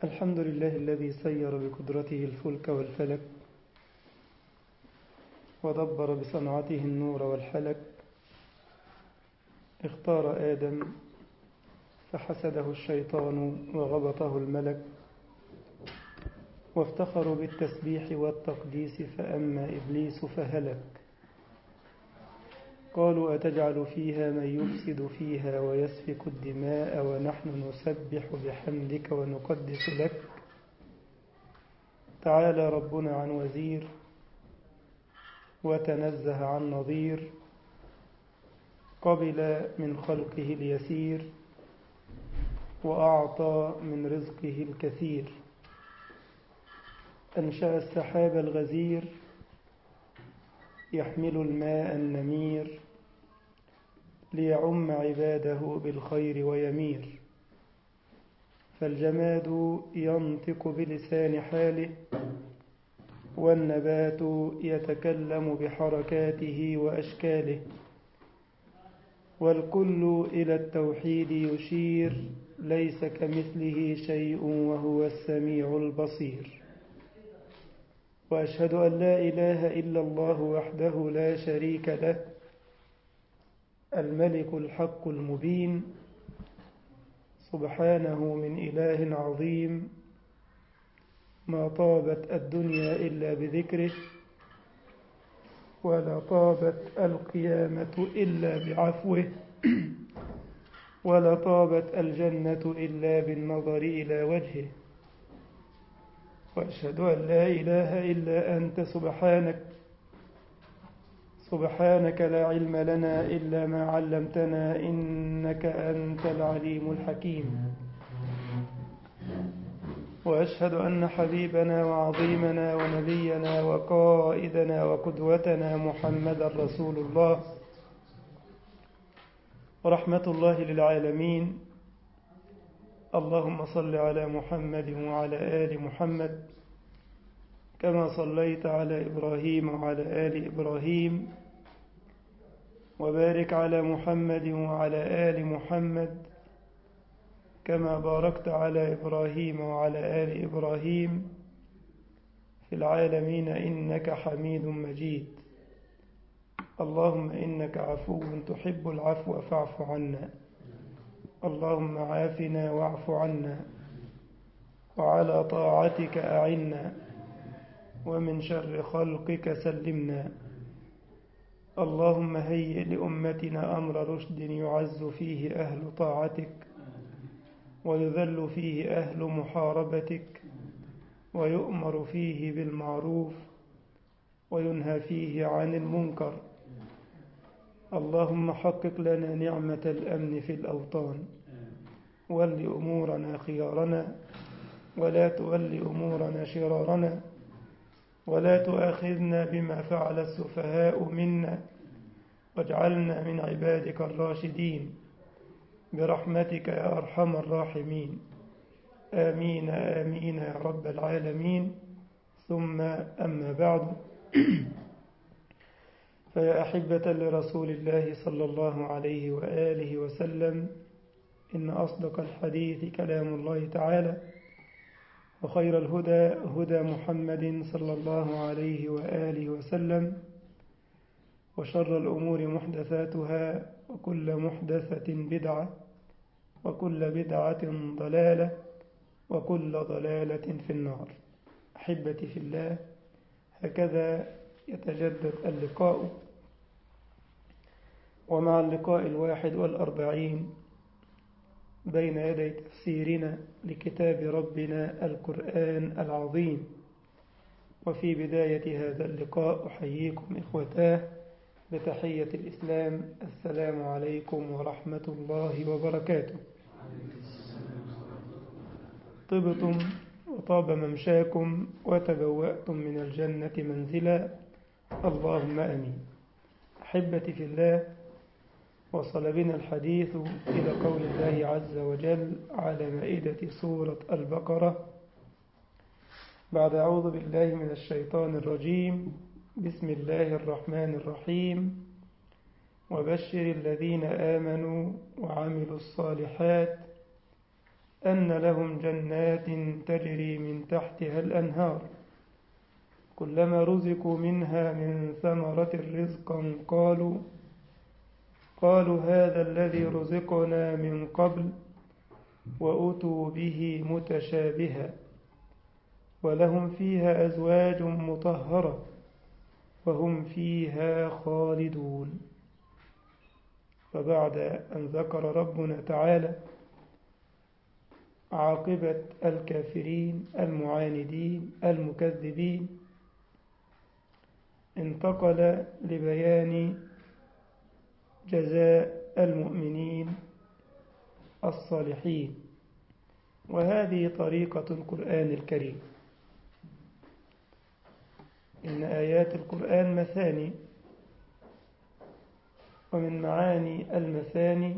الحمد لله الذي سير بقدرته الفلك والفلك ودبر بصنعته النور والحلك اختار آدم فحسده الشيطان وغبطه الملك وافتخروا بالتسبيح والتقديس فأما إبليس فهلك قالوا أتجعل فيها من يفسد فيها ويسفك الدماء ونحن نسبح بحمدك ونقدس لك تعالى ربنا عن وزير وتنزه عن نظير قبل من خلقه اليسير وأعطى من رزقه الكثير أنشأ السحاب الغزير يحمل الماء النمير ليعم عباده بالخير ويمير فالجماد ينطق بلسان حاله والنبات يتكلم بحركاته وأشكاله والكل إلى التوحيد يشير ليس كمثله شيء وهو السميع البصير وأشهد أن لا إله إلا الله وحده لا شريك له الملك الحق المبين سبحانه من إله عظيم ما طابت الدنيا إلا بذكره ولا طابت القيامة إلا بعفوه ولا طابت الجنة إلا بالنظر إلى وجهه وأشهد أن لا إله إلا أنت سبحانك سبحانك لا علم لنا إلا ما علمتنا إنك أنت العليم الحكيم وأشهد أن حبيبنا وعظيمنا ونبينا وقائدنا وقدوتنا محمد رسول الله ورحمة الله للعالمين اللهم صل على محمد وعلى آل محمد كما صليت على إبراهيم وعلى آل إبراهيم وبارك على محمد وعلى آل محمد كما باركت على إبراهيم وعلى آل إبراهيم في العالمين إنك حميد مجيد اللهم إنك عفو تحب العفو فاعف عنا اللهم عافنا واعف عنا وعلى طاعتك أعنا ومن شر خلقك سلمنا اللهم هيئ لأمتنا أمر رشد يعز فيه أهل طاعتك ويذل فيه أهل محاربتك ويؤمر فيه بالمعروف وينهى فيه عن المنكر اللهم حقق لنا نعمة الأمن في الأوطان ول أمورنا خيارنا ولا تول أمورنا شرارنا ولا تؤاخذنا بما فعل السفهاء منا واجعلنا من عبادك الراشدين برحمتك يا أرحم الراحمين آمين آمين يا رب العالمين ثم أما بعد فيا أحبة لرسول الله صلى الله عليه وآله وسلم إن أصدق الحديث كلام الله تعالى وخير الهدى هدى محمد صلى الله عليه وآله وسلم وشر الأمور محدثاتها وكل محدثة بدعة وكل بدعة ضلالة وكل ضلالة في النار أحبتي في الله هكذا يتجدد اللقاء ومع اللقاء الواحد والأربعين بين يدي تفسيرنا لكتاب ربنا القرآن العظيم وفي بداية هذا اللقاء أحييكم إخوتاه بتحية الإسلام السلام عليكم ورحمة الله وبركاته طبتم وطاب ممشاكم وتبوأتم من الجنة منزلا اللهم أمين أحبتي في الله وصل بنا الحديث إلى قول الله عز وجل على مائدة سورة البقرة بعد أعوذ بالله من الشيطان الرجيم بسم الله الرحمن الرحيم وبشر الذين آمنوا وعملوا الصالحات أن لهم جنات تجري من تحتها الأنهار كلما رزقوا منها من ثمرة رزقا قالوا قالوا هذا الذي رزقنا من قبل وأتوا به متشابها ولهم فيها أزواج مطهرة وهم فيها خالدون فبعد أن ذكر ربنا تعالى عاقبة الكافرين المعاندين المكذبين انتقل لبيان جزاء المؤمنين الصالحين وهذه طريقة القرآن الكريم إن آيات القرآن مثاني ومن معاني المثاني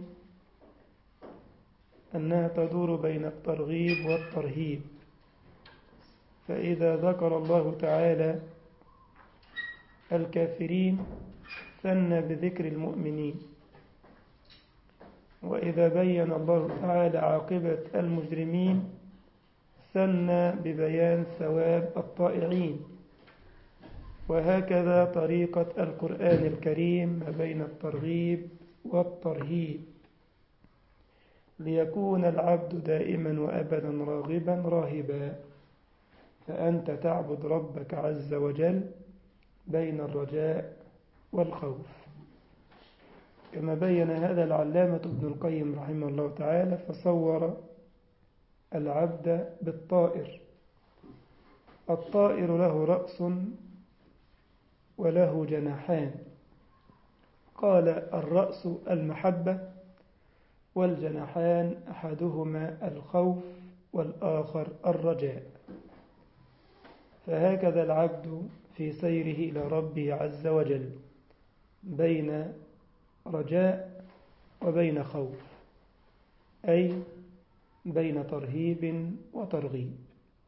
أنها تدور بين الترغيب والترهيب فإذا ذكر الله تعالى الكافرين ثنى بذكر المؤمنين وإذا بين الله تعالى عاقبة المجرمين ثنى ببيان ثواب الطائعين وهكذا طريقة القرآن الكريم ما بين الترغيب والترهيب ليكون العبد دائما وأبدا راغبا راهبا فأنت تعبد ربك عز وجل بين الرجاء والخوف كما بين هذا العلامة ابن القيم رحمه الله تعالى فصور العبد بالطائر الطائر له رأس وله جناحان قال الرأس المحبة والجناحان أحدهما الخوف والآخر الرجاء فهكذا العبد في سيره إلى ربه عز وجل بين رجاء وبين خوف أي بين ترهيب وترغيب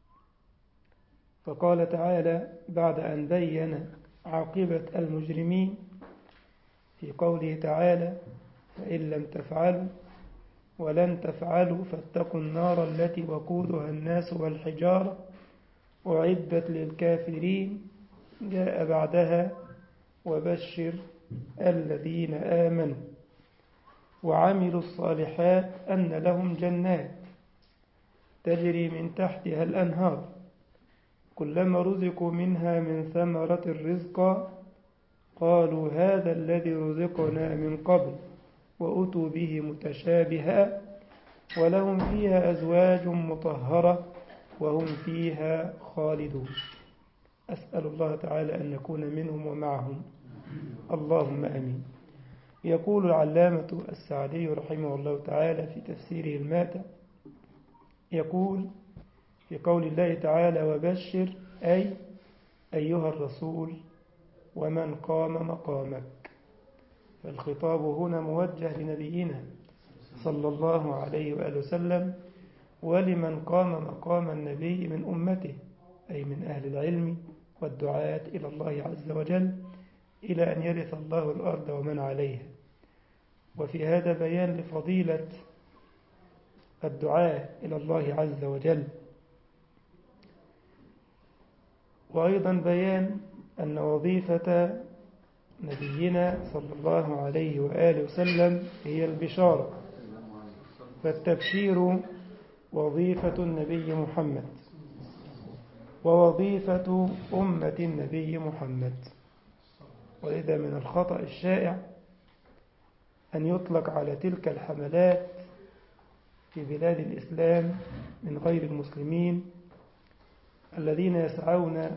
فقال تعالى بعد أن بين عاقبة المجرمين في قوله تعالى فإن لم تفعلوا ولن تفعلوا فاتقوا النار التي وقودها الناس والحجارة أعدت للكافرين جاء بعدها وبشر الذين آمنوا وعملوا الصالحات أن لهم جنات تجري من تحتها الأنهار كلما رزقوا منها من ثمرة الرزق قالوا هذا الذي رزقنا من قبل وأتوا به متشابها ولهم فيها أزواج مطهرة وهم فيها خالدون أسأل الله تعالى أن نكون منهم ومعهم اللهم أمين يقول العلامة السعدي رحمه الله تعالى في تفسيره الماتع يقول في قول الله تعالى وبشر أي أيها الرسول ومن قام مقامك فالخطاب هنا موجه لنبينا صلى الله عليه وآله وسلم ولمن قام مقام النبي من أمته أي من أهل العلم والدعاة إلى الله عز وجل إلى أن يرث الله الأرض ومن عليها وفي هذا بيان لفضيلة الدعاء إلى الله عز وجل وأيضا بيان أن وظيفة نبينا صلى الله عليه وآله وسلم هي البشارة فالتبشير وظيفة النبي محمد ووظيفة أمة النبي محمد ولذا من الخطأ الشائع أن يطلق على تلك الحملات في بلاد الإسلام من غير المسلمين الذين يسعون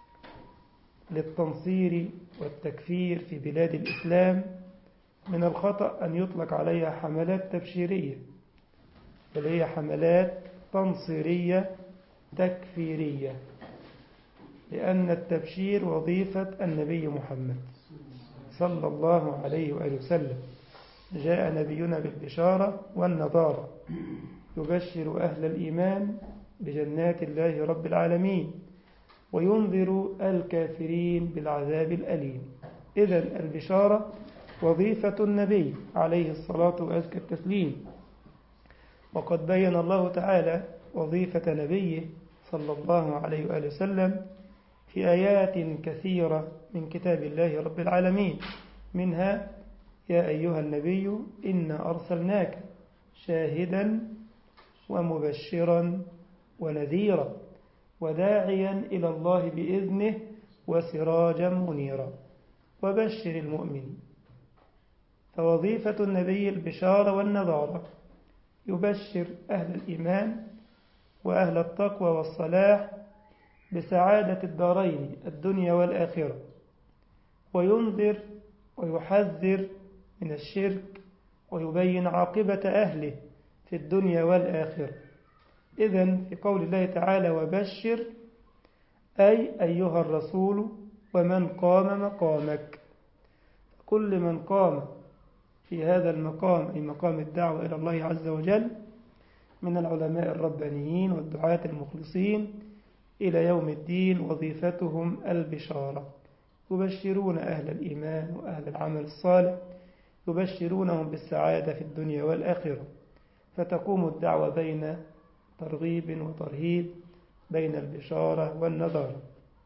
للتنصير والتكفير في بلاد الإسلام من الخطأ أن يطلق عليها حملات تبشيرية بل هي حملات تنصيرية تكفيرية لأن التبشير وظيفة النبي محمد صلى الله عليه وآله وسلم جاء نبينا بالبشارة والنظارة يبشر أهل الإيمان بجنات الله رب العالمين وينذر الكافرين بالعذاب الأليم إذا البشارة وظيفة النبي عليه الصلاة وأزكى التسليم وقد بين الله تعالى وظيفة نبيه صلى الله عليه وآله وسلم في آيات كثيرة من كتاب الله رب العالمين منها يا أيها النبي إنا أرسلناك شاهدا ومبشرا ونذيرا وداعيا إلى الله بإذنه وسراجا منيرا وبشر المؤمنين فوظيفة النبي البشارة والنظارة يبشر أهل الإيمان وأهل التقوى والصلاح بسعادة الدارين الدنيا والآخرة وينذر ويحذر من الشرك ويبين عاقبة أهله في الدنيا والآخرة إذا في قول الله تعالى وبشر أي أيها الرسول ومن قام مقامك كل من قام في هذا المقام أي مقام الدعوة إلى الله عز وجل من العلماء الربانيين والدعاة المخلصين إلى يوم الدين وظيفتهم البشارة يبشرون أهل الإيمان وأهل العمل الصالح يبشرونهم بالسعادة في الدنيا والآخرة فتقوم الدعوة بين ترغيب وترهيب بين البشارة والنظارة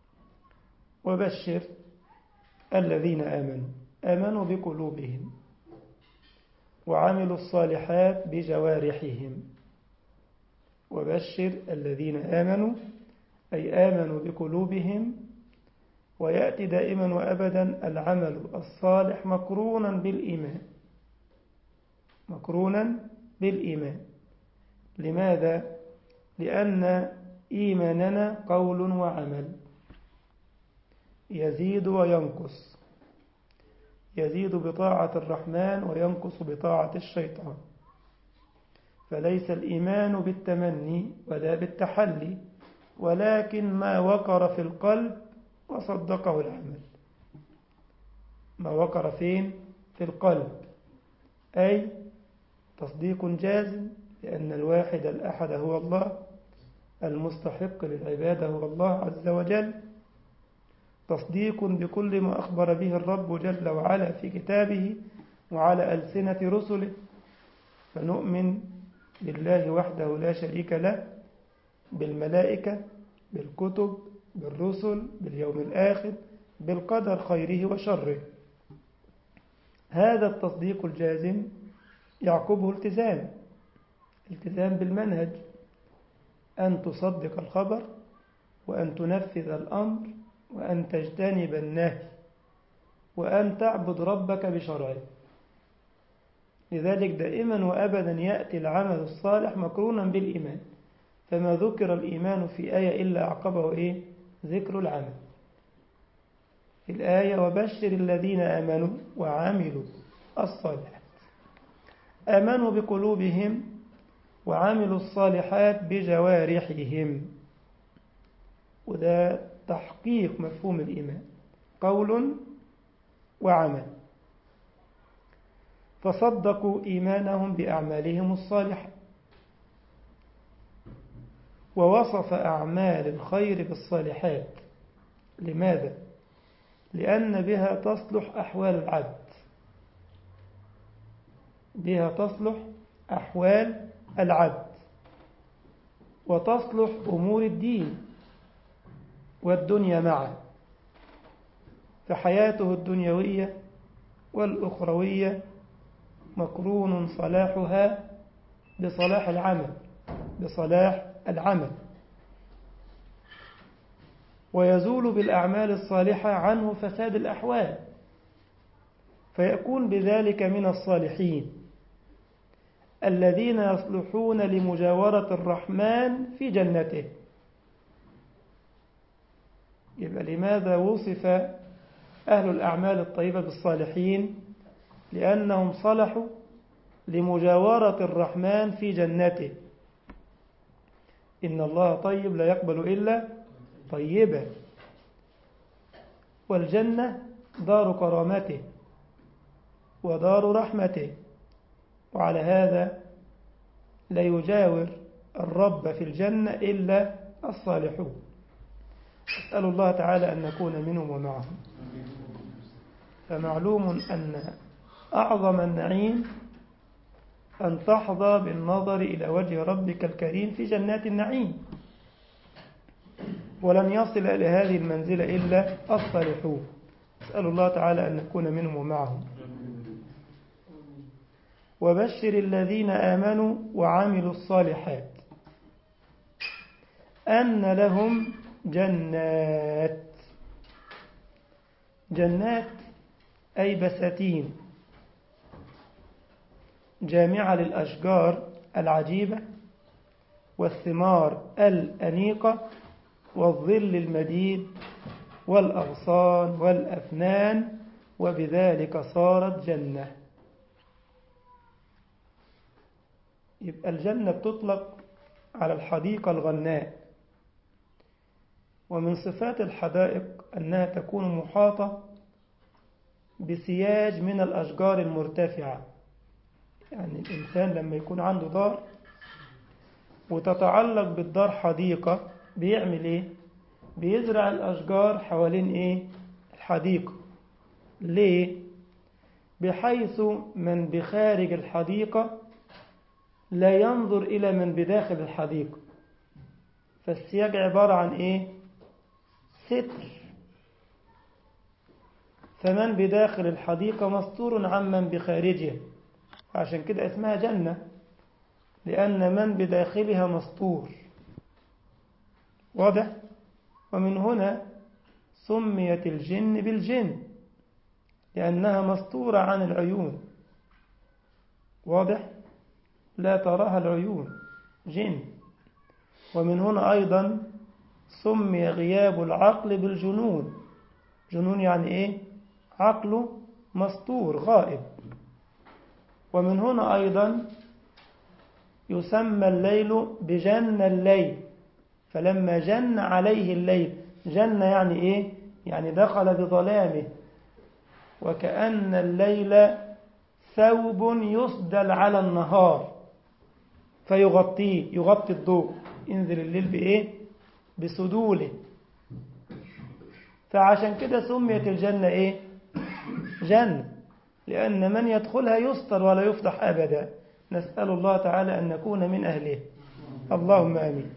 وبشر الذين آمنوا آمنوا بقلوبهم وعملوا الصالحات بجوارحهم وبشر الذين آمنوا أي آمنوا بقلوبهم ويأتي دائما وأبدا العمل الصالح مقرونا بالإيمان مقرونا بالإيمان لماذا؟ لأن إيماننا قول وعمل يزيد وينقص يزيد بطاعة الرحمن وينقص بطاعة الشيطان فليس الإيمان بالتمني ولا بالتحلي ولكن ما وقر في القلب وصدقه العمل ما وقر فين في القلب أي تصديق جازم لأن الواحد الأحد هو الله المستحق للعبادة هو الله عز وجل تصديق بكل ما أخبر به الرب جل وعلا في كتابه وعلى ألسنة رسله فنؤمن بالله وحده لا شريك له بالملائكة بالكتب بالرسل باليوم الآخر بالقدر خيره وشره هذا التصديق الجازم يعقبه التزام التزام بالمنهج أن تصدق الخبر وأن تنفذ الأمر وأن تجتنب النهي وأن تعبد ربك بشرعه لذلك دائما وأبدا يأتي العمل الصالح مقرونا بالإيمان فما ذكر الإيمان في آية إلا أعقبه إيه؟ ذكر العمل في الآية وبشر الذين آمنوا وعملوا الصالحات آمنوا بقلوبهم وعملوا الصالحات بجوارحهم وده تحقيق مفهوم الإيمان قول وعمل فصدقوا إيمانهم بأعمالهم الصالحة ووصف أعمال الخير بالصالحات لماذا؟ لأن بها تصلح أحوال العبد بها تصلح أحوال العبد وتصلح أمور الدين والدنيا معا فحياته الدنيوية والأخروية مقرون صلاحها بصلاح العمل بصلاح العمل ويزول بالأعمال الصالحة عنه فساد الأحوال فيكون بذلك من الصالحين الذين يصلحون لمجاورة الرحمن في جنته يبقى لماذا وصف أهل الأعمال الطيبة بالصالحين لأنهم صلحوا لمجاورة الرحمن في جنته إن الله طيب لا يقبل إلا طيبا والجنة دار كرامته ودار رحمته وعلى هذا لا يجاور الرب في الجنة إلا الصالحون أسأل الله تعالى أن نكون منهم ومعهم فمعلوم أن أعظم النعيم أن تحظى بالنظر إلى وجه ربك الكريم في جنات النعيم ولن يصل إلى هذه المنزلة إلا الصالحون أسأل الله تعالى أن نكون منهم ومعهم وبشر الذين آمنوا وعملوا الصالحات أن لهم جنات جنات أي بساتين جامعة للأشجار العجيبة والثمار الأنيقة والظل المديد والأغصان والأفنان وبذلك صارت جنة يبقى الجنة بتطلق على الحديقة الغناء ومن صفات الحدائق أنها تكون محاطة بسياج من الأشجار المرتفعة يعني الإنسان لما يكون عنده دار وتتعلق بالدار حديقة بيعمل إيه؟ بيزرع الأشجار حوالين إيه؟ الحديقة ليه؟ بحيث من بخارج الحديقة لا ينظر إلى من بداخل الحديقة فالسياج عبارة عن إيه؟ ستر فمن بداخل الحديقة مستور عمن بخارجها عشان كده اسمها جنة لأن من بداخلها مستور واضح ومن هنا سميت الجن بالجن لأنها مستورة عن العيون واضح لا تراها العيون جن ومن هنا أيضا سمي غياب العقل بالجنون جنون يعني إيه عقله مستور غائب ومن هنا أيضا يسمى الليل بجن الليل فلما جن عليه الليل جن يعني إيه يعني دخل بظلامه وكأن الليل ثوب يسدل على النهار فيغطيه يغطي الضوء ينزل الليل بإيه بسدوله فعشان كده سميت الجنة إيه جنة لأن من يدخلها يستر ولا يفتح أبدا نسأل الله تعالى أن نكون من أهله اللهم آمين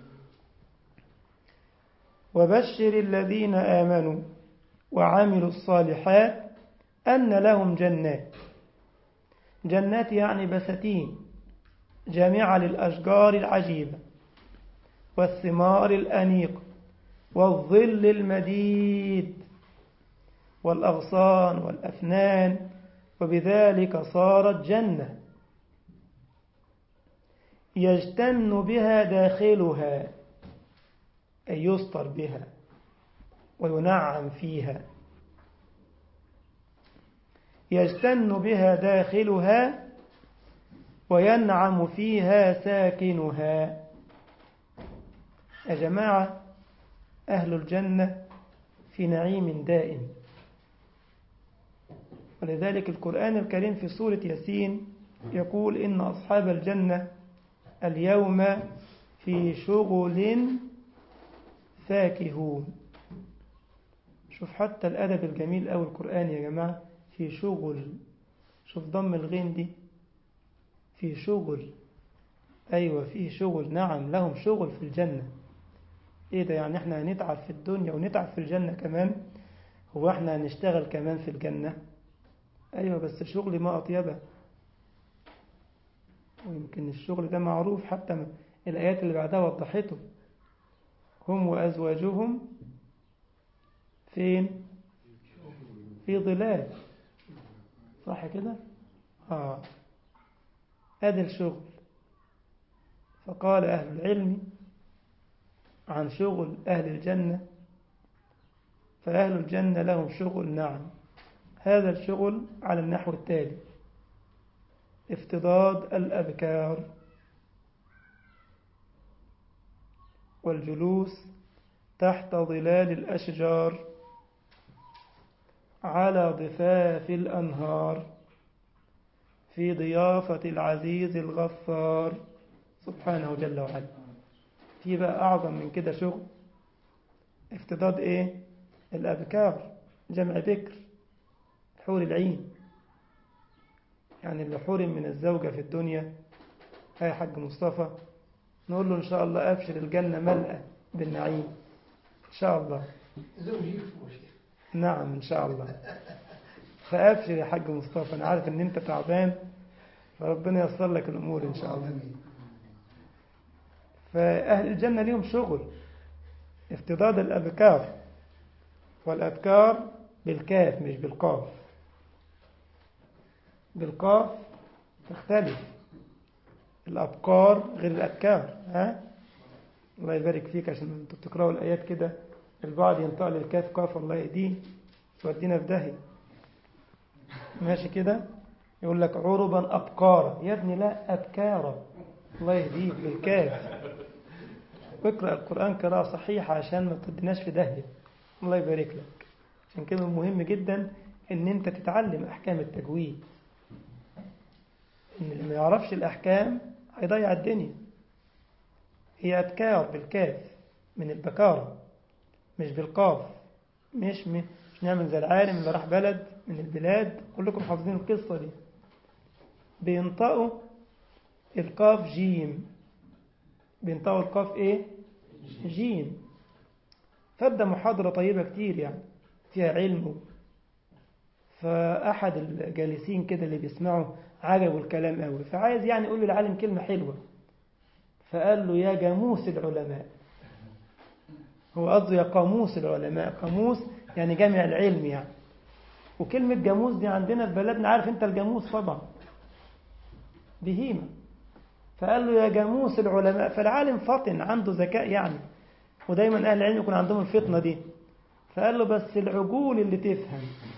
وبشر الذين آمنوا وعملوا الصالحات أن لهم جنات جنات يعني بساتين جامعة للأشجار العجيبة والثمار الأنيقة والظل المديد والأغصان والأفنان وبذلك صارت جنة يجتن بها داخلها أي يسطر بها وينعم فيها يجتن بها داخلها وينعم فيها ساكنها يا جماعة أهل الجنة في نعيم دائم ولذلك القرآن الكريم في سورة ياسين يقول إن أصحاب الجنة اليوم في شغل فاكهون شوف حتى الأدب الجميل أو القرآن يا جماعة في شغل شوف ضم الغين دي في شغل أيوة في شغل نعم لهم شغل في الجنة إيه ده يعني إحنا هنتعب في الدنيا ونتعب في الجنة كمان هو إحنا هنشتغل كمان في الجنة أيوة بس شغل ما أطيبه ويمكن الشغل ده معروف حتى الآيات اللي بعدها وضحته هم وأزواجهم فين في ظلال صح كده آه هذا الشغل فقال أهل العلم عن شغل أهل الجنة فأهل الجنة لهم شغل نعم هذا الشغل على النحو التالي افتضاد الأبكار والجلوس تحت ظلال الأشجار على ضفاف الأنهار في ضيافة العزيز الغفار سبحانه جل وعلا في بقى أعظم من كده شغل افتضاد إيه الأبكار جمع بكر حور العين يعني اللي حرم من الزوجة في الدنيا هاي حاج مصطفى نقول له إن شاء الله أبشر الجنة ملأة بالنعيم إن شاء الله زوجي وشيخ نعم إن شاء الله فأبشر يا حاج مصطفى أنا عارف إن أنت تعبان فربنا ييسر لك الأمور إن شاء الله فأهل الجنة ليهم شغل افتضاد الأبكار والأبكار بالكاف مش بالقاف بالقاف تختلف الأبقار غير الأبكار ها الله يبارك فيك عشان انتوا بتقرأوا الآيات كده البعض ينطق للكاف قاف الله يهديه يودينا في داهية ماشي كده يقول لك عربا أبقارا يا ابني لا أبكارا الله يهديك بالكاف واقرأ القرآن قراءة صحيحة عشان ما تديناش في داهية الله يبارك لك عشان كده مهم جدا ان انت تتعلم احكام التجويد ان اللي ما يعرفش الاحكام هيضيع الدنيا هي ابكار بالكاف من البكارة مش بالقاف مش مش نعمل زي العالم اللي راح بلد من البلاد كلكم حافظين القصة دي بينطقوا القاف جيم بينطقوا القاف ايه جيم فده محاضرة طيبة كتير يعني فيها علم فأحد الجالسين كده اللي بيسمعوا عجبوا الكلام قوي فعايز يعني يقول للعالم كلمة حلوة فقال له يا جاموس العلماء هو قصده يا قاموس العلماء قاموس يعني جامع العلم يعني وكلمة جاموس دي عندنا في بلدنا عارف انت الجاموس طبعا بهيمة فقال له يا جاموس العلماء فالعالم فطن عنده ذكاء يعني ودايما أهل العلم يكون عندهم الفطنة دي فقال له بس العجول اللي تفهم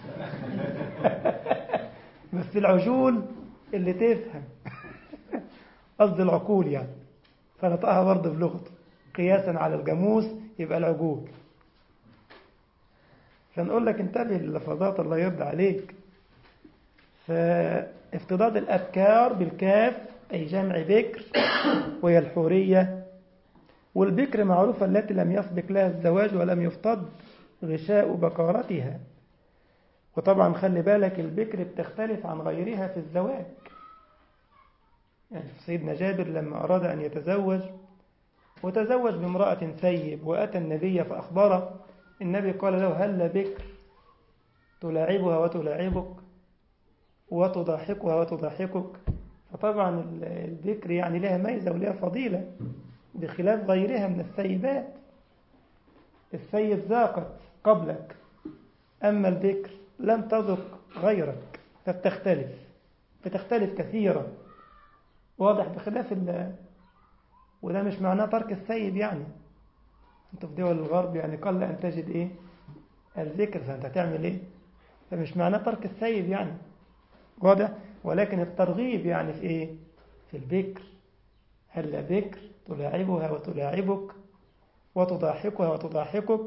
بس العجول اللي تفهم قصد العقول يعني فنطقها برضه بلغته قياسا على الجاموس يبقى العجول فنقول لك انتبه للفظات الله يرضى عليك فافتضاد الأبكار بالكاف أي جمع بكر وهي الحورية والبكر معروفة التي لم يسبق لها الزواج ولم يفتض غشاء بكارتها وطبعا خلي بالك البكر بتختلف عن غيرها في الزواج يعني سيدنا جابر لما أراد أن يتزوج وتزوج بامرأة ثيب وأتى النبي فأخبره النبي قال له هل بكر تلاعبها وتلاعبك وتضاحكها وتضاحكك فطبعا البكر يعني لها ميزة ولها فضيلة بخلاف غيرها من الثيبات الثيب ذاقت قبلك أما البكر لم تذق غيرك فبتختلف بتختلف كثيرا واضح بخلاف ال وده مش معناه ترك الثيب يعني انت في دول الغرب يعني قل أن تجد إيه الذكر فأنت هتعمل إيه فمش معناه ترك الثيب يعني واضح ولكن الترغيب يعني في إيه في البكر هل بكر تلاعبها وتلاعبك وتضاحكها وتضاحكك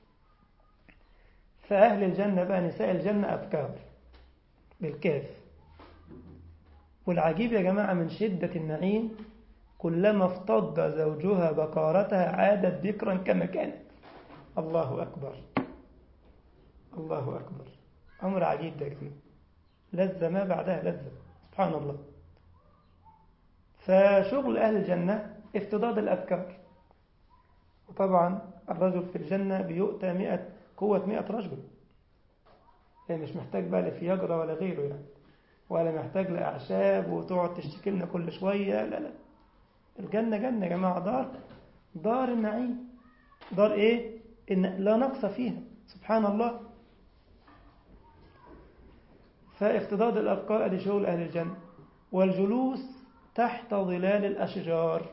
فأهل الجنة بقى نساء الجنة أبكار بالكاف والعجيب يا جماعة من شدة النعيم كلما افتض زوجها بكارتها عادت بكرا كما كانت الله أكبر الله أكبر أمر عجيب ده جميل لذة ما بعدها لذة سبحان الله فشغل أهل الجنة افتضاد الأبكار وطبعا الرجل في الجنة بيؤتى مئة قوة مئة رجل يعني مش محتاج بقى لفياجرا ولا غيره يعني ولا محتاج لأعشاب وتقعد تشتكي لنا كل شوية لا لا الجنة جنة يا جماعة دار دار النعيم دار إيه إن لا نقص فيها سبحان الله فافتضاد الأبقاء لشغل أهل الجنة والجلوس تحت ظلال الأشجار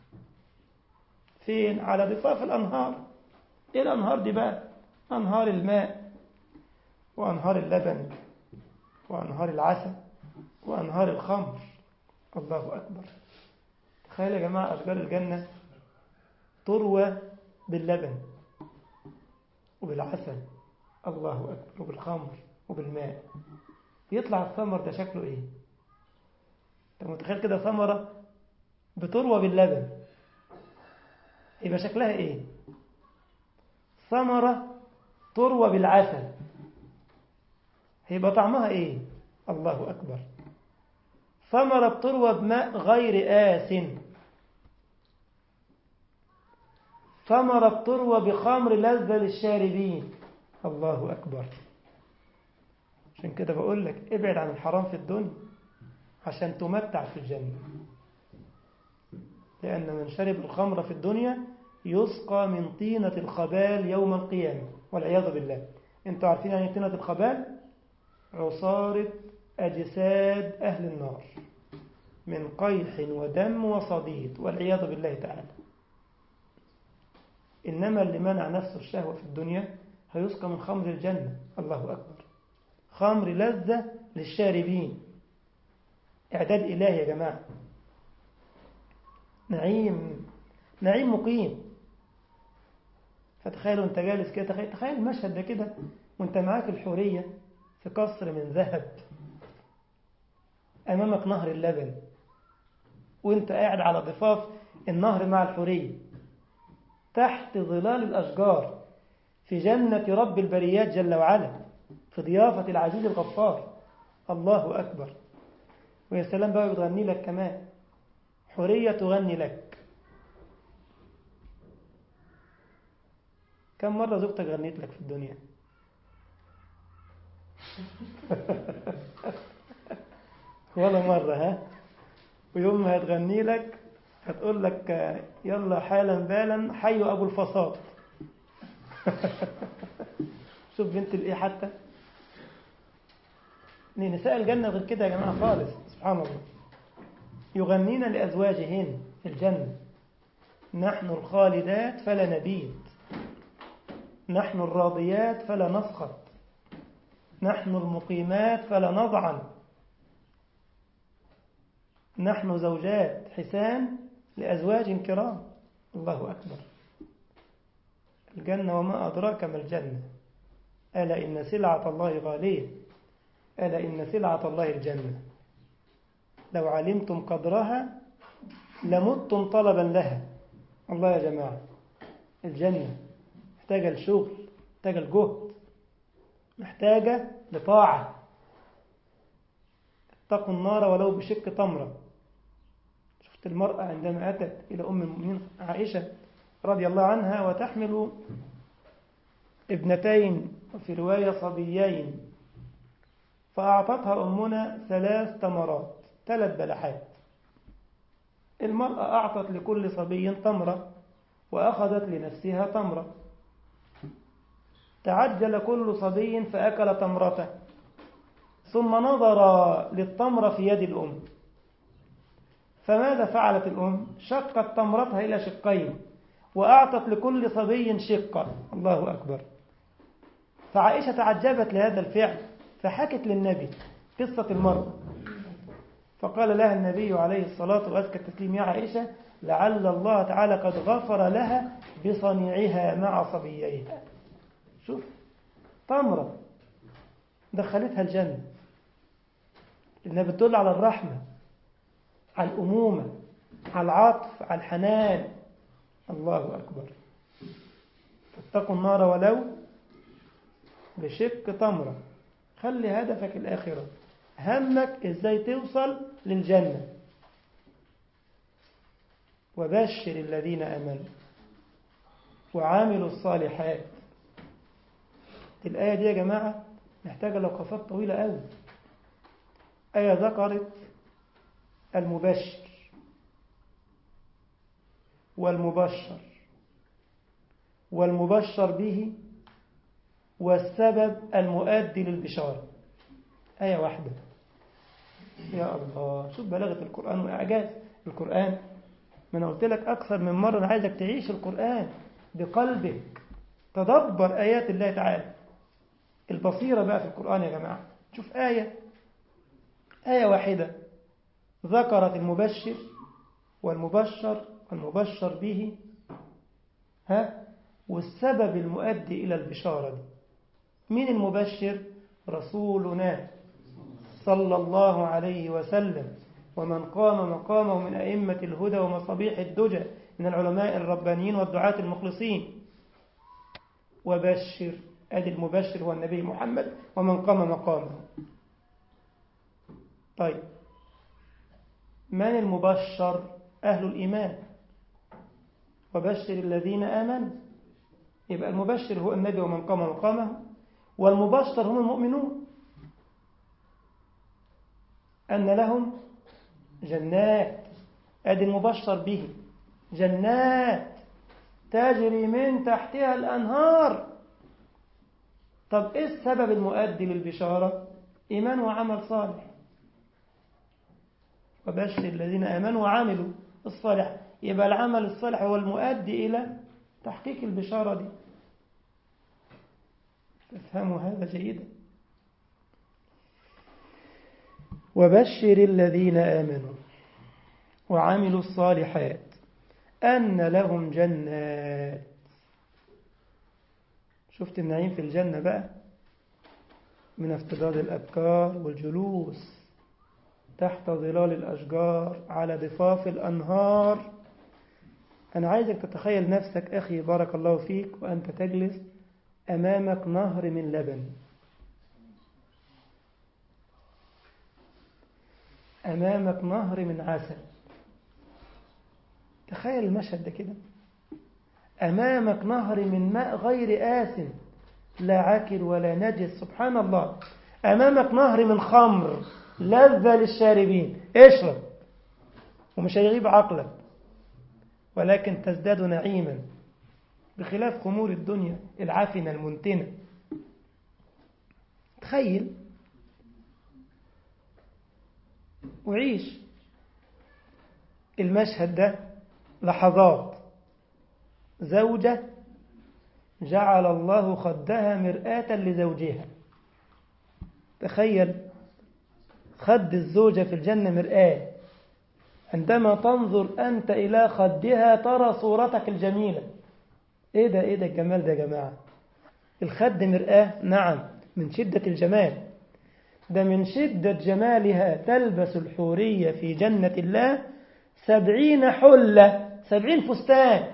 فين على ضفاف الأنهار إيه الأنهار دي بقى أنهار الماء وأنهار اللبن وأنهار العسل وأنهار الخمر الله أكبر تخيل يا جماعة أشجار الجنة تروى باللبن وبالعسل الله أكبر وبالخمر وبالماء يطلع الثمر ده شكله إيه أنت متخيل كده ثمرة بتروى باللبن يبقى شكلها إيه ثمرة تروى بالعسل هيبقى طعمها إيه الله أكبر ثمرة بتروى بماء غير آس ثمرة بتروى بخمر لذة للشاربين الله أكبر عشان كده بقول لك ابعد عن الحرام في الدنيا عشان تمتع في الجنة لأن من شرب الخمر في الدنيا يسقى من طينة الخبال يوم القيامة والعياذ بالله انتوا عارفين يعني طينة الخبال عصارة أجساد أهل النار من قيح ودم وصديد والعياذ بالله تعالى إنما اللي منع نفسه الشهوة في الدنيا هيسقى من خمر الجنة الله أكبر خمر لذة للشاربين إعداد إلهي يا جماعة نعيم نعيم مقيم فتخيلوا انت جالس كده تخيل, تخيل المشهد ده كده وانت معاك الحورية في قصر من ذهب أمامك نهر اللبن وانت قاعد على ضفاف النهر مع الحورية تحت ظلال الأشجار في جنة رب البريات جل وعلا في ضيافة العزيز الغفار الله أكبر ويا سلام بقى بتغني لك كمان حورية تغني لك كم مرة زوجتك غنيت لك في الدنيا ولا مرة ها ويوم ما هتغني لك هتقول لك يلا حالا بالا حي أبو الفصاد شوف بنت الايه حتى نساء الجنة غير كده يا جماعة خالص سبحان الله يغنين لأزواجهن في الجنة نحن الخالدات فلا نبيت نحن الراضيات فلا نسخط نحن المقيمات فلا نضعن نحن زوجات حسان لأزواج كرام الله أكبر الجنة وما أدراك ما الجنة ألا إن سلعة الله غالية ألا إن سلعة الله الجنة لو علمتم قدرها لمتم طلبا لها الله يا جماعة الجنة محتاجة لشغل محتاجة لجهد محتاجة لطاعة اتقوا النار ولو بشق تمرة شفت المرأة عندما أتت إلى أم المؤمنين عائشة رضي الله عنها وتحمل ابنتين وفي رواية صبيين فأعطتها أمنا ثلاث تمرات ثلاث بلحات المرأة أعطت لكل صبي تمرة وأخذت لنفسها تمرة تعجل كل صبي فأكل تمرته ثم نظر للتمرة في يد الأم فماذا فعلت الأم شقت تمرتها إلى شقين وأعطت لكل صبي شقة الله أكبر فعائشة تعجبت لهذا الفعل فحكت للنبي قصة المرأة فقال لها النبي عليه الصلاة وأزكى التسليم يا عائشة لعل الله تعالى قد غفر لها بصنيعها مع صبييها شوف تمرة دخلتها الجنة لأنها بتدل على الرحمة على الأمومة على العطف على الحنان الله أكبر فاتقوا النار ولو بشق تمرة خلي هدفك الآخرة همك إزاي توصل للجنة وبشر الذين أمنوا وعاملوا الصالحات الآية دي يا جماعة محتاجة لوقفات طويلة قوي آية ذكرت المبشر والمبشر والمبشر به والسبب المؤدي للبشارة آية واحدة يا الله شوف بلاغة القرآن وإعجاز القرآن ما أنا قلت لك أكثر من مرة أنا عايزك تعيش القرآن بقلبك تدبر آيات الله تعالى البصيرة بقى في القرآن يا جماعة شوف آية آية واحدة ذكرت المبشر والمبشر والمبشر به ها والسبب المؤدي إلى البشارة دي مين المبشر رسولنا صلى الله عليه وسلم ومن قام مقامه من أئمة الهدى ومصابيح الدجى من العلماء الربانيين والدعاة المخلصين وبشر أدي المبشر هو النبي محمد ومن قام مقامه طيب من المبشر أهل الإيمان وبشر الذين آمنوا يبقى المبشر هو النبي ومن قام مقامه والمبشر هم المؤمنون أن لهم جنات أدي المبشر به جنات تجري من تحتها الأنهار طب إيه السبب المؤدي للبشارة إيمان وعمل صالح وبشر الذين آمنوا وعملوا الصالح يبقى العمل الصالح هو المؤدي إلى تحقيق البشارة دي تفهموا هذا جيدا وبشر الذين آمنوا وعملوا الصالحات أن لهم جنات شفت النعيم في الجنة بقى من افتضاد الأبكار والجلوس تحت ظلال الأشجار على ضفاف الأنهار أنا عايزك تتخيل نفسك أخي بارك الله فيك وأنت تجلس أمامك نهر من لبن أمامك نهر من عسل تخيل المشهد ده كده أمامك نهر من ماء غير آسن لا عاكر ولا نجس سبحان الله أمامك نهر من خمر لذة للشاربين اشرب ومش هيغيب عقلك ولكن تزداد نعيما بخلاف خمور الدنيا العافنة المنتنة تخيل وعيش المشهد ده لحظات زوجة جعل الله خدها مرآة لزوجها تخيل خد الزوجة في الجنة مرآة عندما تنظر أنت إلى خدها ترى صورتك الجميلة إيه ده إيه ده الجمال ده يا جماعة الخد مرآة نعم من شدة الجمال ده من شدة جمالها تلبس الحورية في جنة الله سبعين حلة سبعين فستان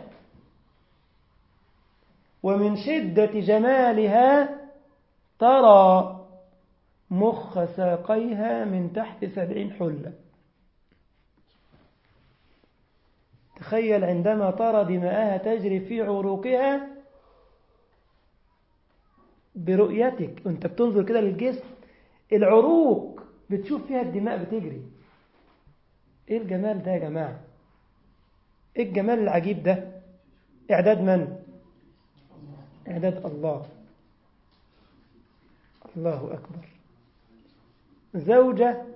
ومن شدة جمالها ترى مخ ساقيها من تحت سبعين حلة تخيل عندما ترى دماءها تجري في عروقها برؤيتك وانت بتنظر كده للجسم العروق بتشوف فيها الدماء بتجري ايه الجمال ده يا جماعة ايه الجمال العجيب ده اعداد من اعداد الله الله اكبر زوجة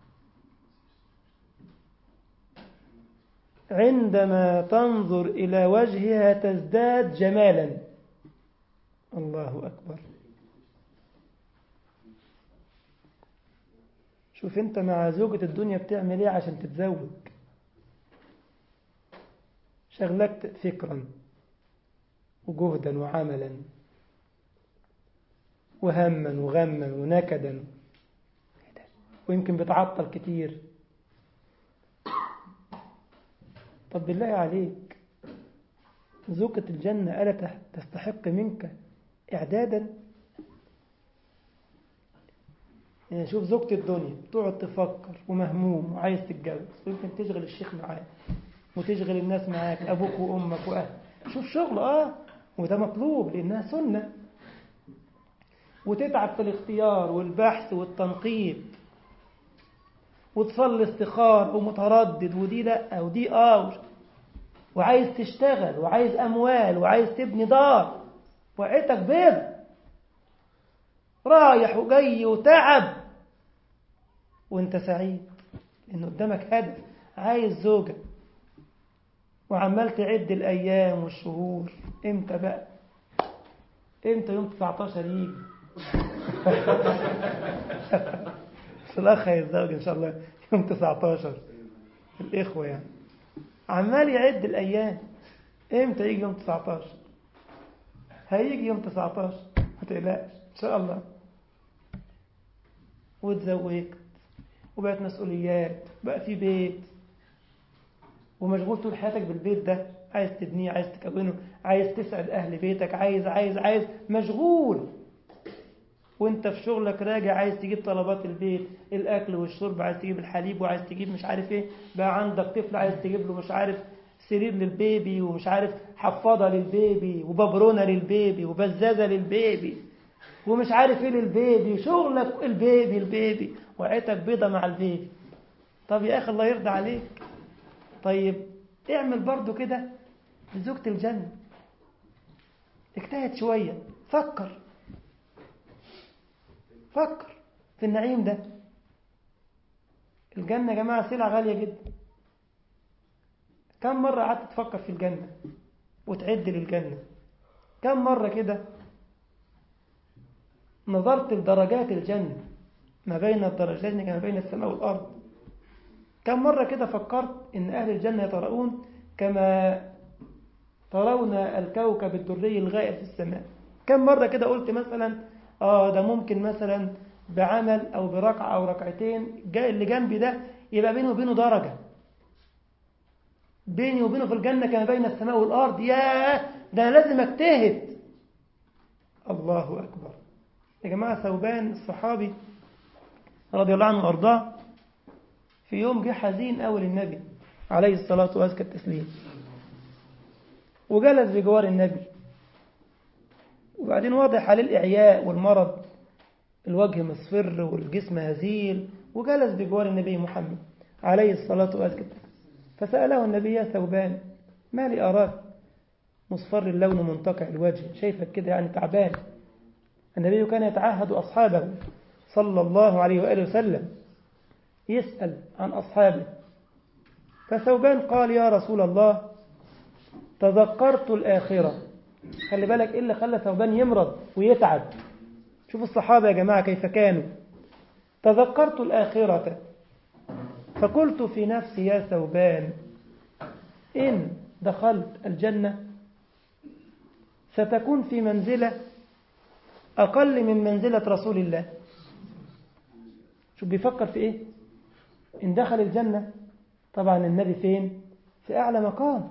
عندما تنظر إلى وجهها تزداد جمالا الله أكبر شوف انت مع زوجة الدنيا بتعمل ايه عشان تتزوج شغلك فكرا وجهدا وعملا وهما وغما ونكدا ويمكن بتعطل كتير طب بالله عليك زوجة الجنة ألا تستحق منك إعدادا يعني شوف زوجة الدنيا تقعد تفكر ومهموم وعايز تتجوز ويمكن تشغل الشيخ معاك وتشغل الناس معاك أبوك وأمك وأهل شوف شغل آه وده مطلوب لأنها سنة وتتعب في الاختيار والبحث والتنقيب وتصلي استخار ومتردد ودي لا ودي اه وعايز تشتغل وعايز اموال وعايز تبني دار وعيتك بيض رايح وجاي وتعب وانت سعيد لان قدامك هدف عايز زوجة وعمال تعد الايام والشهور امتى بقى امتى يوم 19 يجي بس الأخ هيتزوج إن شاء الله يوم 19 الإخوة يعني عمال يعد الأيام إمتى يجي يوم 19 هيجي يوم 19 ما تقلقش إن شاء الله واتزوجت وبقت مسؤوليات بقى في بيت ومشغول طول حياتك بالبيت ده عايز تبنيه عايز تكونه عايز تسعد أهل بيتك عايز عايز عايز مشغول وانت في شغلك راجع عايز تجيب طلبات البيت الاكل والشرب عايز تجيب الحليب وعايز تجيب مش عارف ايه بقى عندك طفل عايز تجيب له مش عارف سرير للبيبي ومش عارف حفاضه للبيبي وببرونه للبيبي وبزازه للبيبي ومش عارف ايه للبيبي شغلك البيبي البيبي وعيتك بيضه مع البيبي طب يا اخي الله يرضى عليك طيب اعمل برضو كده لزوجة الجنة اجتهد شوية فكر فكر في النعيم ده الجنة يا جماعة سلعة غالية جدا كم مرة قعدت تفكر في الجنة وتعد للجنة كم مرة كده نظرت لدرجات الجنة ما بين الدرجتين كما بين السماء والأرض كم مرة كده فكرت إن أهل الجنة يترؤون كما ترون الكوكب الدري الغائب في السماء كم مرة كده قلت مثلا آه ده ممكن مثلا بعمل أو بركعة أو ركعتين جاء اللي جنبي ده يبقى بيني وبينه درجة بيني وبينه في الجنة كما بين السماء والأرض ياه ده أنا لازم أجتهد الله أكبر يا جماعة ثوبان الصحابي رضي الله عنه وأرضاه في يوم جه حزين أول النبي عليه الصلاة وأزكى التسليم وجلس بجوار النبي وبعدين واضح عليه الإعياء والمرض الوجه مصفر والجسم هزيل وجلس بجوار النبي محمد عليه الصلاة وأزكى فسأله النبي يا ثوبان ما لي أراك مصفر اللون منتقع الوجه شايفك كده يعني تعبان النبي كان يتعهد أصحابه صلى الله عليه وآله وسلم يسأل عن أصحابه فثوبان قال يا رسول الله تذكرت الآخرة خلي بالك إيه اللي خلى ثوبان يمرض ويتعب شوفوا الصحابة يا جماعة كيف كانوا تذكرت الآخرة فقلت في نفسي يا ثوبان إن دخلت الجنة ستكون في منزلة أقل من منزلة رسول الله شوف بيفكر في إيه إن دخل الجنة طبعا النبي فين في أعلى مقام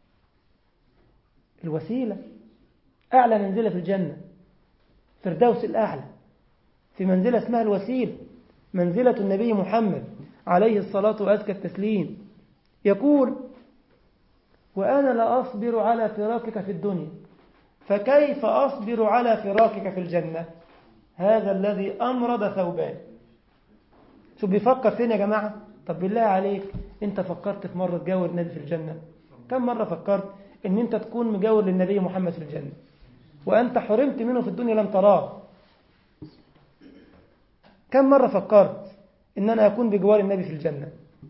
الوسيلة أعلى منزلة في الجنة فردوس الأعلى في منزلة اسمها الوسيلة منزلة النبي محمد عليه الصلاة وأزكى التسليم يقول وأنا لا أصبر على فراقك في الدنيا فكيف أصبر على فراقك في الجنة هذا الذي أمرض ثوبان شوف بيفكر فين يا جماعة طب بالله عليك انت فكرت في مرة تجاور النبي في الجنة كم مرة فكرت ان انت تكون مجاور للنبي محمد في الجنة وانت حرمت منه في الدنيا لم تراه كم مرة فكرت ان انا اكون بجوار النبي في الجنة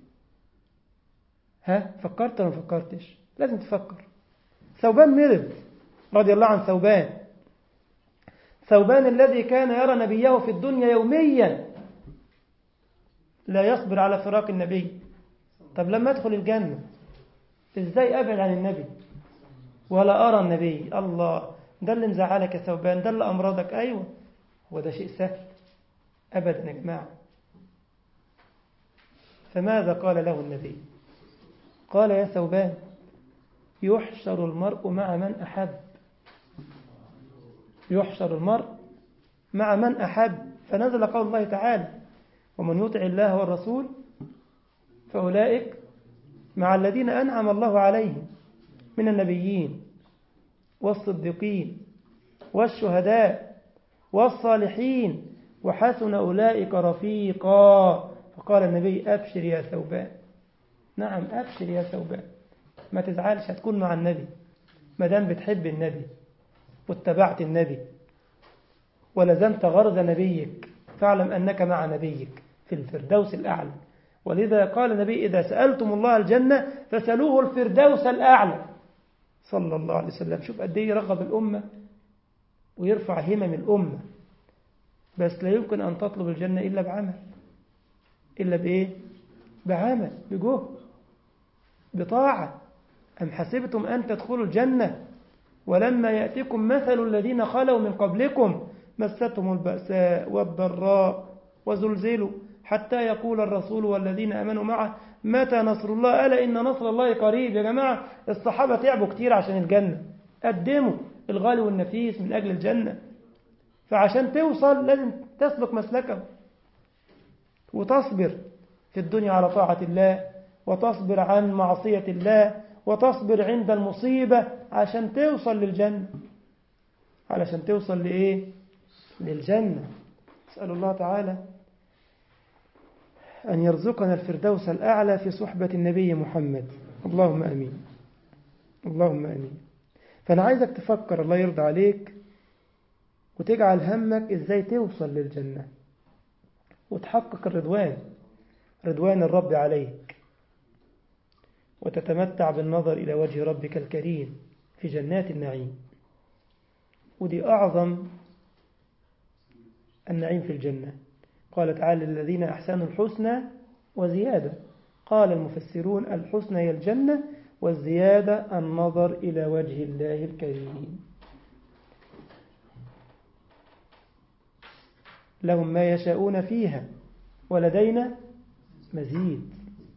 ها فكرت ولا ما فكرتش لازم تفكر ثوبان مرض رضي الله عن ثوبان ثوبان الذي كان يرى نبيه في الدنيا يوميا لا يصبر على فراق النبي طب لما ادخل الجنة ازاي ابعد عن النبي ولا ارى النبي الله ده اللي مزعلك يا ثوبان ده اللي امراضك ايوه هو ده شيء سهل ابدا يا جماعه فماذا قال له النبي قال يا ثوبان يحشر المرء مع من احب يحشر المرء مع من احب فنزل قول الله تعالى ومن يطع الله والرسول فأولئك مع الذين أنعم الله عليهم من النبيين والصديقين والشهداء والصالحين وحسن أولئك رفيقا فقال النبي أبشر يا ثوبان نعم أبشر يا ثوبان ما تزعلش هتكون مع النبي ما دام بتحب النبي واتبعت النبي ولزمت غرض نبيك فاعلم أنك مع نبيك في الفردوس الأعلى ولذا قال النبي إذا سألتم الله الجنة فسألوه الفردوس الأعلى صلى الله عليه وسلم شوف قد ايه يرغب الأمة ويرفع همم الأمة بس لا يمكن أن تطلب الجنة إلا بعمل إلا بإيه؟ بعمل بجهد بطاعة أم حسبتم أن تدخلوا الجنة ولما يأتكم مثل الذين خلوا من قبلكم مستهم البأساء والضراء وزلزلوا حتى يقول الرسول والذين أمنوا معه متى نصر الله ألا إن نصر الله قريب يا جماعة الصحابة تعبوا كتير عشان الجنة قدموا الغالي والنفيس من أجل الجنة فعشان توصل لازم تسلك مسلكه وتصبر في الدنيا على طاعة الله وتصبر عن معصية الله وتصبر عند المصيبة عشان توصل للجنة علشان توصل لإيه للجنة أسأل الله تعالى أن يرزقنا الفردوس الأعلى في صحبة النبي محمد اللهم أمين اللهم أمين فأنا عايزك تفكر الله يرضى عليك وتجعل همك إزاي توصل للجنة وتحقق الرضوان رضوان الرب عليك وتتمتع بالنظر إلى وجه ربك الكريم في جنات النعيم ودي أعظم النعيم في الجنة قال تعالى للذين أحسنوا الحسنى وزيادة قال المفسرون الحسنى هي الجنة والزيادة النظر إلى وجه الله الكريم لهم ما يشاءون فيها ولدينا مزيد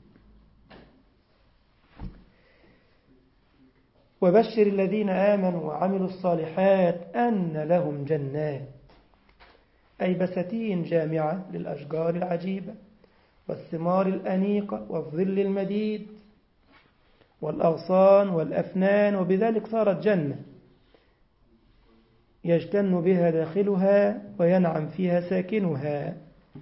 وبشر الذين آمنوا وعملوا الصالحات أن لهم جنات أي بساتين جامعة للأشجار العجيبة والثمار الأنيقة والظل المديد والأغصان والأفنان وبذلك صارت جنة يجتن بها داخلها وينعم فيها ساكنها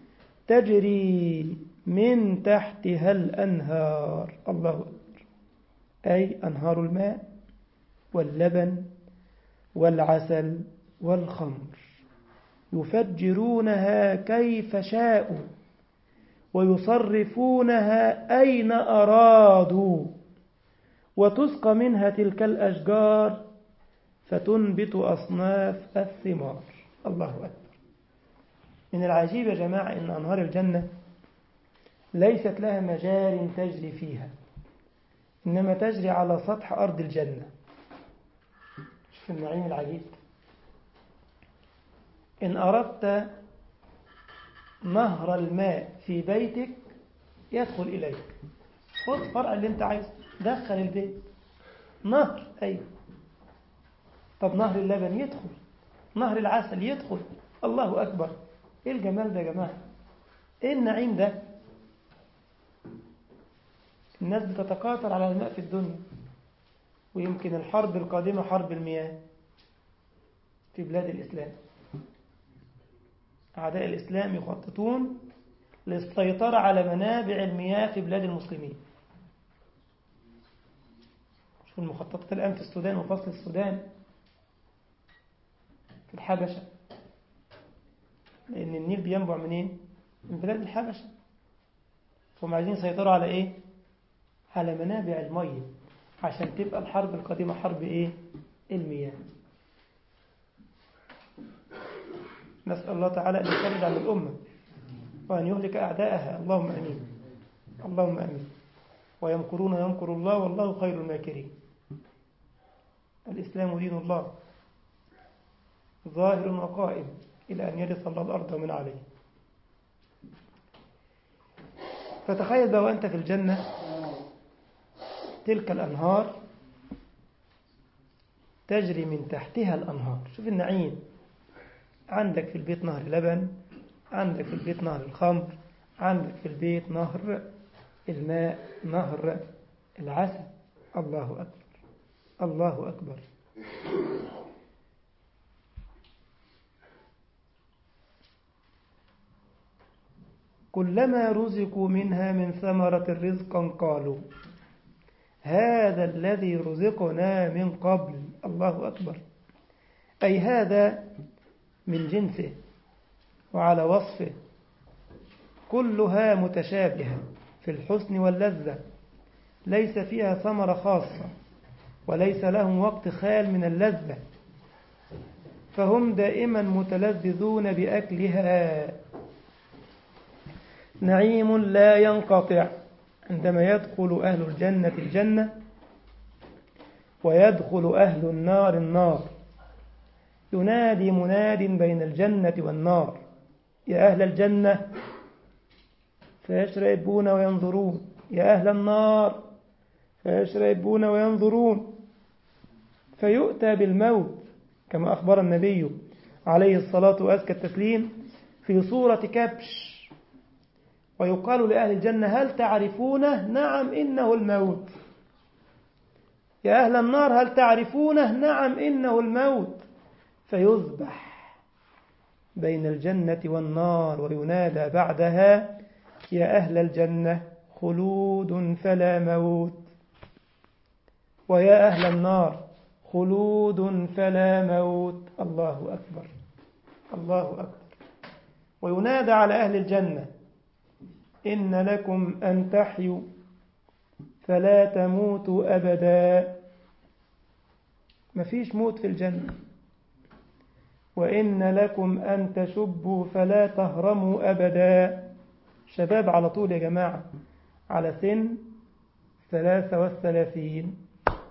تجري من تحتها الأنهار الله أكبر أي أنهار الماء واللبن والعسل والخمر يفجرونها كيف شاءوا ويصرفونها أين أرادوا وتسقى منها تلك الأشجار فتنبت أصناف الثمار الله أكبر من العجيب يا جماعة أن أنهار الجنة ليست لها مجار تجري فيها إنما تجري على سطح أرض الجنة شوف النعيم العجيب إن أردت نهر الماء في بيتك يدخل إليك خذ فرع اللي انت عايزه دخل البيت نهر أيوه طب نهر اللبن يدخل نهر العسل يدخل الله أكبر إيه الجمال ده يا جماعة إيه النعيم ده الناس بتتقاطر على الماء في الدنيا ويمكن الحرب القادمة حرب المياه في بلاد الإسلام أعداء الإسلام يخططون للسيطرة على منابع المياه في بلاد المسلمين شوف المخططات الآن في السودان وفصل السودان في الحبشة لأن النيل بينبع منين؟ من بلاد الحبشة فهم عايزين يسيطروا على إيه؟ على منابع المية عشان تبقى الحرب القادمة حرب إيه؟ المياه نسأل الله تعالى أن يفرج عن الأمة وأن يهلك أعداءها اللهم أمين اللهم أمين ويمكرون يمكر الله والله خير الماكرين الإسلام دين الله ظاهر وقائم إلى أن يرث الله الأرض ومن عليه فتخيل بقى وأنت في الجنة تلك الأنهار تجري من تحتها الأنهار شوف النعيم عندك في البيت نهر لبن عندك في البيت نهر الخمر عندك في البيت نهر الماء نهر العسل الله أكبر الله أكبر كلما رزقوا منها من ثمرة رزقا قالوا هذا الذي رزقنا من قبل الله أكبر أي هذا من جنسه وعلى وصفه كلها متشابهة في الحسن واللذة ليس فيها ثمرة خاصة وليس لهم وقت خال من اللذة فهم دائما متلذذون بأكلها نعيم لا ينقطع عندما يدخل أهل الجنة الجنة ويدخل أهل النار النار ينادي مناد بين الجنة والنار يا أهل الجنة فيشربون وينظرون يا أهل النار فيشربون وينظرون فيؤتى بالموت كما أخبر النبي عليه الصلاة وأزكى التسليم في صورة كبش ويقال لأهل الجنة هل تعرفونه نعم إنه الموت يا أهل النار هل تعرفونه نعم إنه الموت فيذبح بين الجنة والنار وينادى بعدها يا أهل الجنة خلود فلا موت ويا أهل النار خلود فلا موت الله أكبر الله أكبر وينادى على أهل الجنة إن لكم أن تحيوا فلا تموتوا أبدا مفيش موت في الجنة وإن لكم أن تشبوا فلا تهرموا أبدا شباب على طول يا جماعة على سن ثلاثة والثلاثين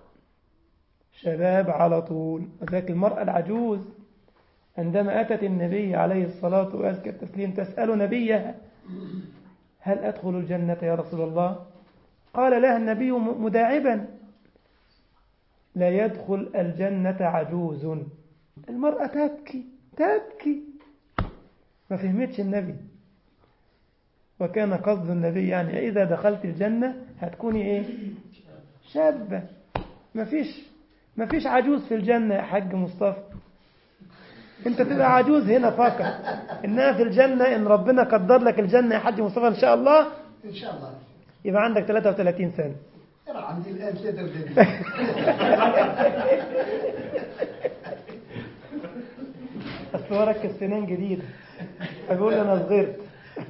شباب على طول وذلك المرأة العجوز عندما أتت النبي عليه الصلاة وأزكى التسليم تسأل نبيها هل أدخل الجنة يا رسول الله قال لها النبي مداعبا لا يدخل الجنة عجوز المرأة تبكي تبكي ما فهمتش النبي وكان قصد النبي يعني إذا دخلت الجنة هتكوني إيه شابة ما فيش ما فيش عجوز في الجنة يا حاج مصطفى انت تبقى عجوز هنا فقط انها في الجنة ان ربنا قدر لك الجنة يا حاج مصطفى ان شاء الله ان شاء الله يبقى عندك 33 سنة ترى عندي الان 33 بس هو ركز سنين جديدة فبيقول لي انا صغرت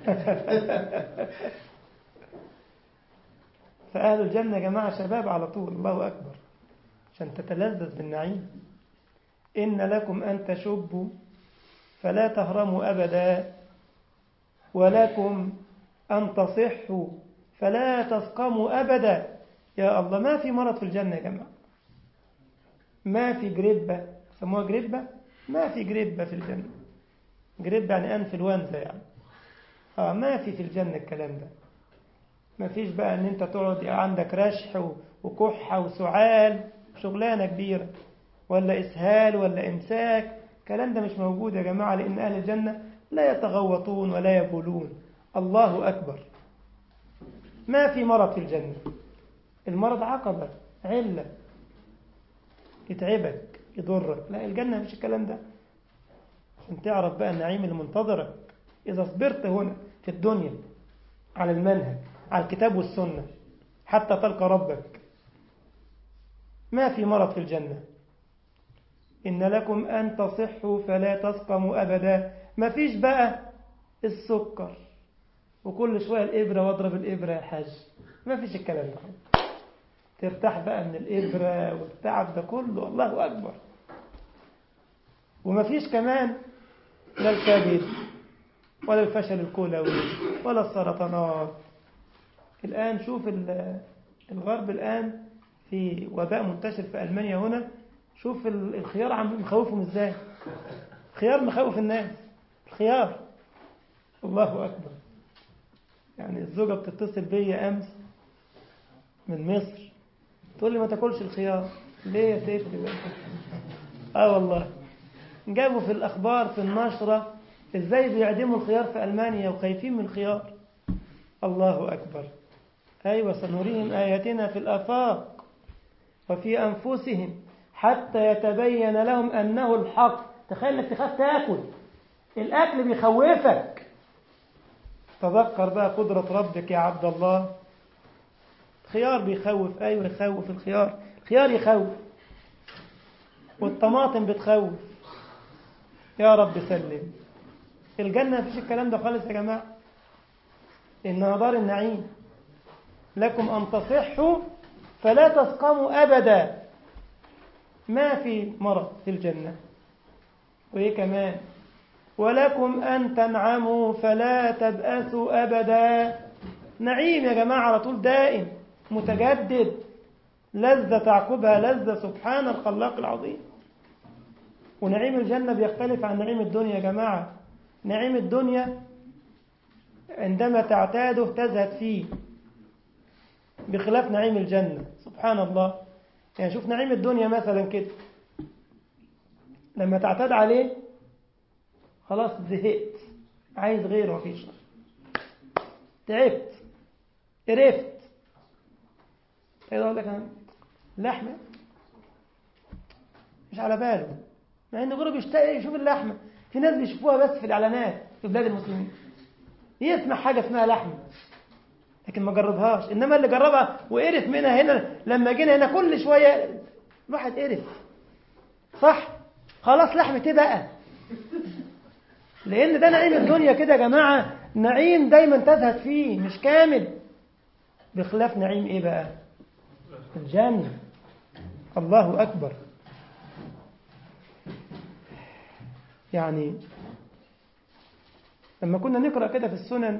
فأهل الجنة يا جماعة شباب على طول الله أكبر عشان تتلذذ بالنعيم إن لكم أن تشبوا فلا تهرموا أبدا ولكم أن تصحوا فلا تسقموا أبدا يا الله ما في مرض في الجنة يا جماعة ما في جريبة سموها جريبة ما في جريبة في الجنة جريبة يعني أنفلونزا يعني آه ما في في الجنة الكلام ده ما فيش بقى ان انت تقعد عندك رشح وكحة وسعال شغلانة كبيرة ولا إسهال ولا إمساك الكلام ده مش موجود يا جماعة لأن أهل الجنة لا يتغوطون ولا يبولون الله أكبر ما في مرض في الجنة المرض عقبة علة يتعبك يضرك لا الجنة مش الكلام ده عشان تعرف بقى النعيم اللي منتظرك إذا صبرت هنا في الدنيا على المنهج على الكتاب والسنة حتى تلقى ربك ما في مرض في الجنة إن لكم أن تصحوا فلا تسقموا أبدا ما فيش بقى السكر وكل شوية الإبرة واضرب الإبرة يا حاج ما فيش الكلام ده ترتاح بقى من الإبرة والتعب ده كله الله أكبر وما فيش كمان لا الكبد ولا الفشل الكلوي ولا السرطانات الآن شوف الغرب الآن في وباء منتشر في ألمانيا هنا شوف الخيار عم مخوفهم ازاي خيار مخوف الناس الخيار الله أكبر يعني الزوجة بتتصل بيا أمس من مصر تقول لي ما تاكلش الخيار ليه يا سيدي اه والله جابوا في الأخبار في النشرة ازاي بيعدموا الخيار في ألمانيا وخايفين من الخيار الله أكبر أيوة سنريهم آياتنا في الآفاق وفي أنفسهم حتى يتبين لهم أنه الحق تخيل انك تخاف تاكل الأكل بيخوفك تذكر بقى قدرة ربك يا عبد الله خيار بيخوف أيوة يخوف الخيار الخيار يخوف والطماطم بتخوف يا رب سلم الجنة مفيش الكلام ده خالص يا جماعة إنها دار النعيم لكم أن تصحوا فلا تسقموا أبدا ما في مرض في الجنة وإيه كمان ولكم أن تنعموا فلا تبأسوا أبدا نعيم يا جماعة على طول دائم متجدد لذة تعقبها لذة سبحان الخلاق العظيم ونعيم الجنة بيختلف عن نعيم الدنيا يا جماعة نعيم الدنيا عندما تعتاده تزهد فيه بخلاف نعيم الجنة سبحان الله يعني شوف نعيم الدنيا مثلا كده لما تعتاد عليه خلاص زهقت عايز غيره مفيش تعبت قرفت ايه اقول لك انا لحمه مش على باله مع ان غيره بيشتاق يشوف اللحمه في ناس بيشوفوها بس في الاعلانات في بلاد المسلمين يسمع حاجه اسمها لحمه لكن ما جربهاش انما اللي جربها وقرف منها هنا لما جينا هنا كل شويه الواحد قرف صح خلاص لحمه ايه بقى لان ده نعيم الدنيا كده يا جماعه نعيم دايما تزهد فيه مش كامل بخلاف نعيم ايه بقى الجنه الله اكبر يعني لما كنا نقرا كده في السنن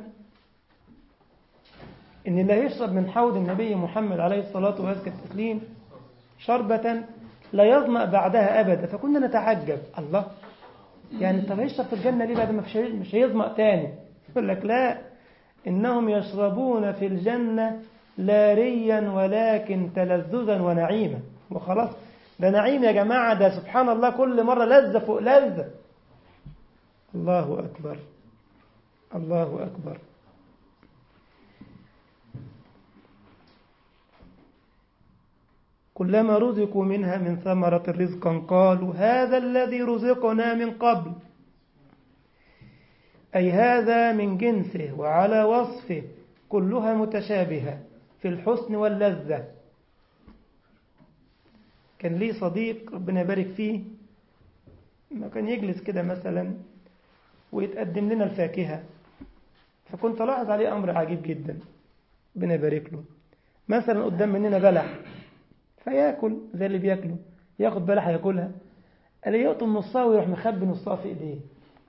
ان لا يشرب من حوض النبي محمد عليه الصلاه وازكى التسليم شربه لا يظمأ بعدها ابدا فكنا نتعجب الله يعني طب يشرب في الجنة ليه بعد ما مش هيظمأ تاني يقول لك لا إنهم يشربون في الجنة لا ريا ولكن تلذذا ونعيما وخلاص ده نعيم يا جماعة ده سبحان الله كل مرة لذة فوق لذة الله أكبر الله أكبر كلما رزقوا منها من ثمرة رزقا قالوا هذا الذي رزقنا من قبل أي هذا من جنسه وعلى وصفه كلها متشابهة في الحسن واللذة كان لي صديق ربنا يبارك فيه ما كان يجلس كده مثلا ويتقدم لنا الفاكهة فكنت ألاحظ عليه أمر عجيب جدا ربنا يبارك له مثلا قدام مننا بلح فياكل زي اللي بياكله ياخد بلح ياكلها قال لي يقطم نصها ويروح مخبي نصها في ايديه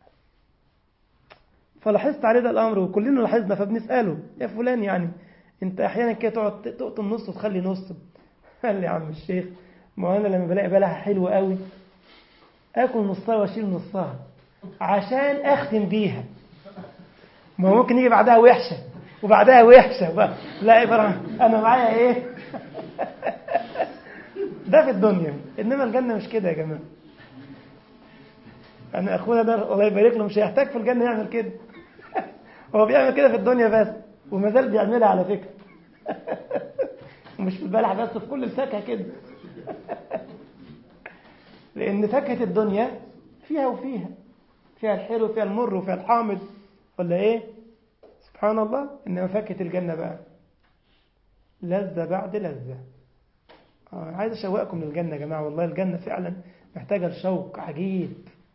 فلاحظت عليه ده الامر وكلنا لاحظنا فبنساله يا فلان يعني انت احيانا كده تقعد تقطم نص وتخلي نص قال لي يا عم الشيخ ما انا لما بلاقي بلحه حلوه قوي اكل نصها واشيل نصها عشان اختم بيها ما هو ممكن يجي بعدها وحشه وبعدها وحشه لا ابراهيم انا معايا ايه ده في الدنيا انما الجنه مش كده يا جماعه انا اخونا ده الله يبارك له مش هيحتاج في الجنه يعمل كده هو بيعمل كده في الدنيا بس وما زال بيعملها على فكره ومش في البلح بس في كل الفاكهه كده لان فاكهه الدنيا فيها وفيها فيها الحلو وفيها المر وفيها الحامض ولا ايه سبحان الله انما فاكهه الجنه بقى لذه بعد لذه آه عايز اشوقكم للجنه يا جماعه والله الجنه فعلا محتاجه لشوق عجيب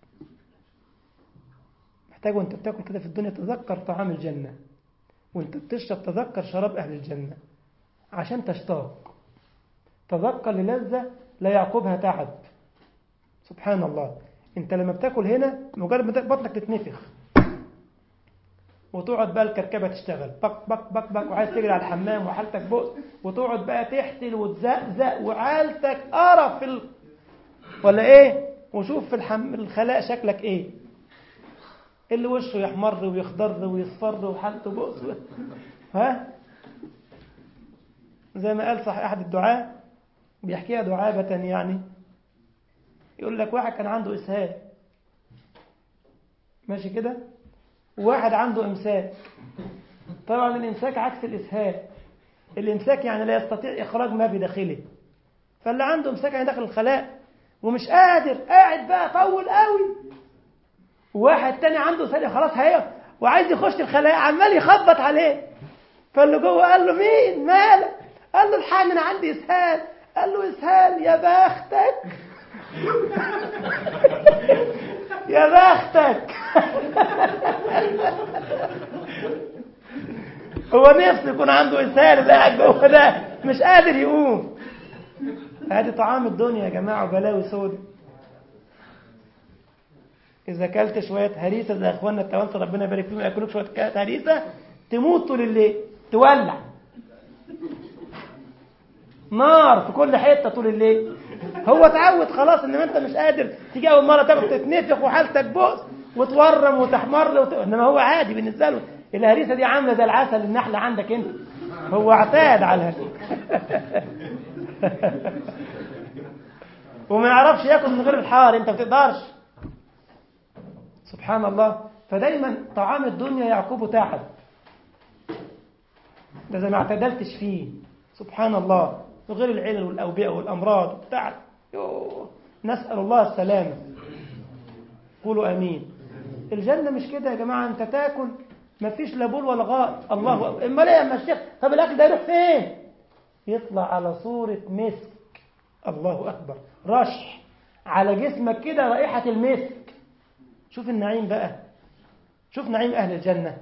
محتاج وانت بتاكل كده في الدنيا تذكر طعام الجنه وانت بتشرب تذكر شراب اهل الجنه عشان تشتاق تذكر للذه لا يعقبها تعب سبحان الله انت لما بتاكل هنا مجرد ما بطنك تتنفخ وتقعد بقى الكركبه تشتغل بك بك بك بك وعايز تجري على الحمام وحالتك بؤس وتقعد بقى تحتل وتزقزق وعالتك قرف في ال... ولا ايه وشوف في الحم... الخلاء شكلك ايه اللي وشه يحمر ويخضر ويصفر وحالته بؤس و... ها زي ما قال صح احد الدعاء بيحكيها دعابة يعني يقول لك واحد كان عنده اسهال ماشي كده وواحد عنده امساك طبعا الامساك عكس الاسهال الامساك يعني لا يستطيع اخراج ما بداخله فاللي عنده امساك يعني داخل الخلاء ومش قادر قاعد بقى طول قوي وواحد تاني عنده سالي خلاص هي وعايز يخش الخلاء عمال يخبط عليه فاللي جوه قال له مين مالك قال له الحقني انا عندي اسهال قال له اسهال يا بختك يا بختك هو نفسه يكون عنده اسهال اللي قاعد جوه ده مش قادر يقوم ادي طعام الدنيا يا جماعه وبلاوي سودة اذا اكلت شويه هريسه زي اخواننا التوانسه ربنا يبارك فيهم ياكلوك شويه هريسه تموت طول الليل تولع نار في كل حته طول الليل هو اتعود خلاص ان انت مش قادر تيجي اول مره تاكل تتنفخ وحالتك بؤس وتورم وتحمر وت... انما هو عادي بالنسبه له الهريسه دي عامله زي العسل النحله عندك انت هو اعتاد على الهريسه وما يعرفش ياكل من غير الحار انت ما تقدرش سبحان الله فدايما طعام الدنيا يعقوب تعب ده زي ما اعتدلتش فيه سبحان الله وغير العلل والأوبئة والأمراض والتعب يوه. نسأل الله السلامة قولوا أمين الجنة مش كده يا جماعة أنت تاكل مفيش لا بول ولا غائط الله أكبر امال ايه يا الشيخ طب الأكل ده يروح فين يطلع على صورة مسك الله أكبر رشح على جسمك كده رائحة المسك شوف النعيم بقى شوف نعيم أهل الجنة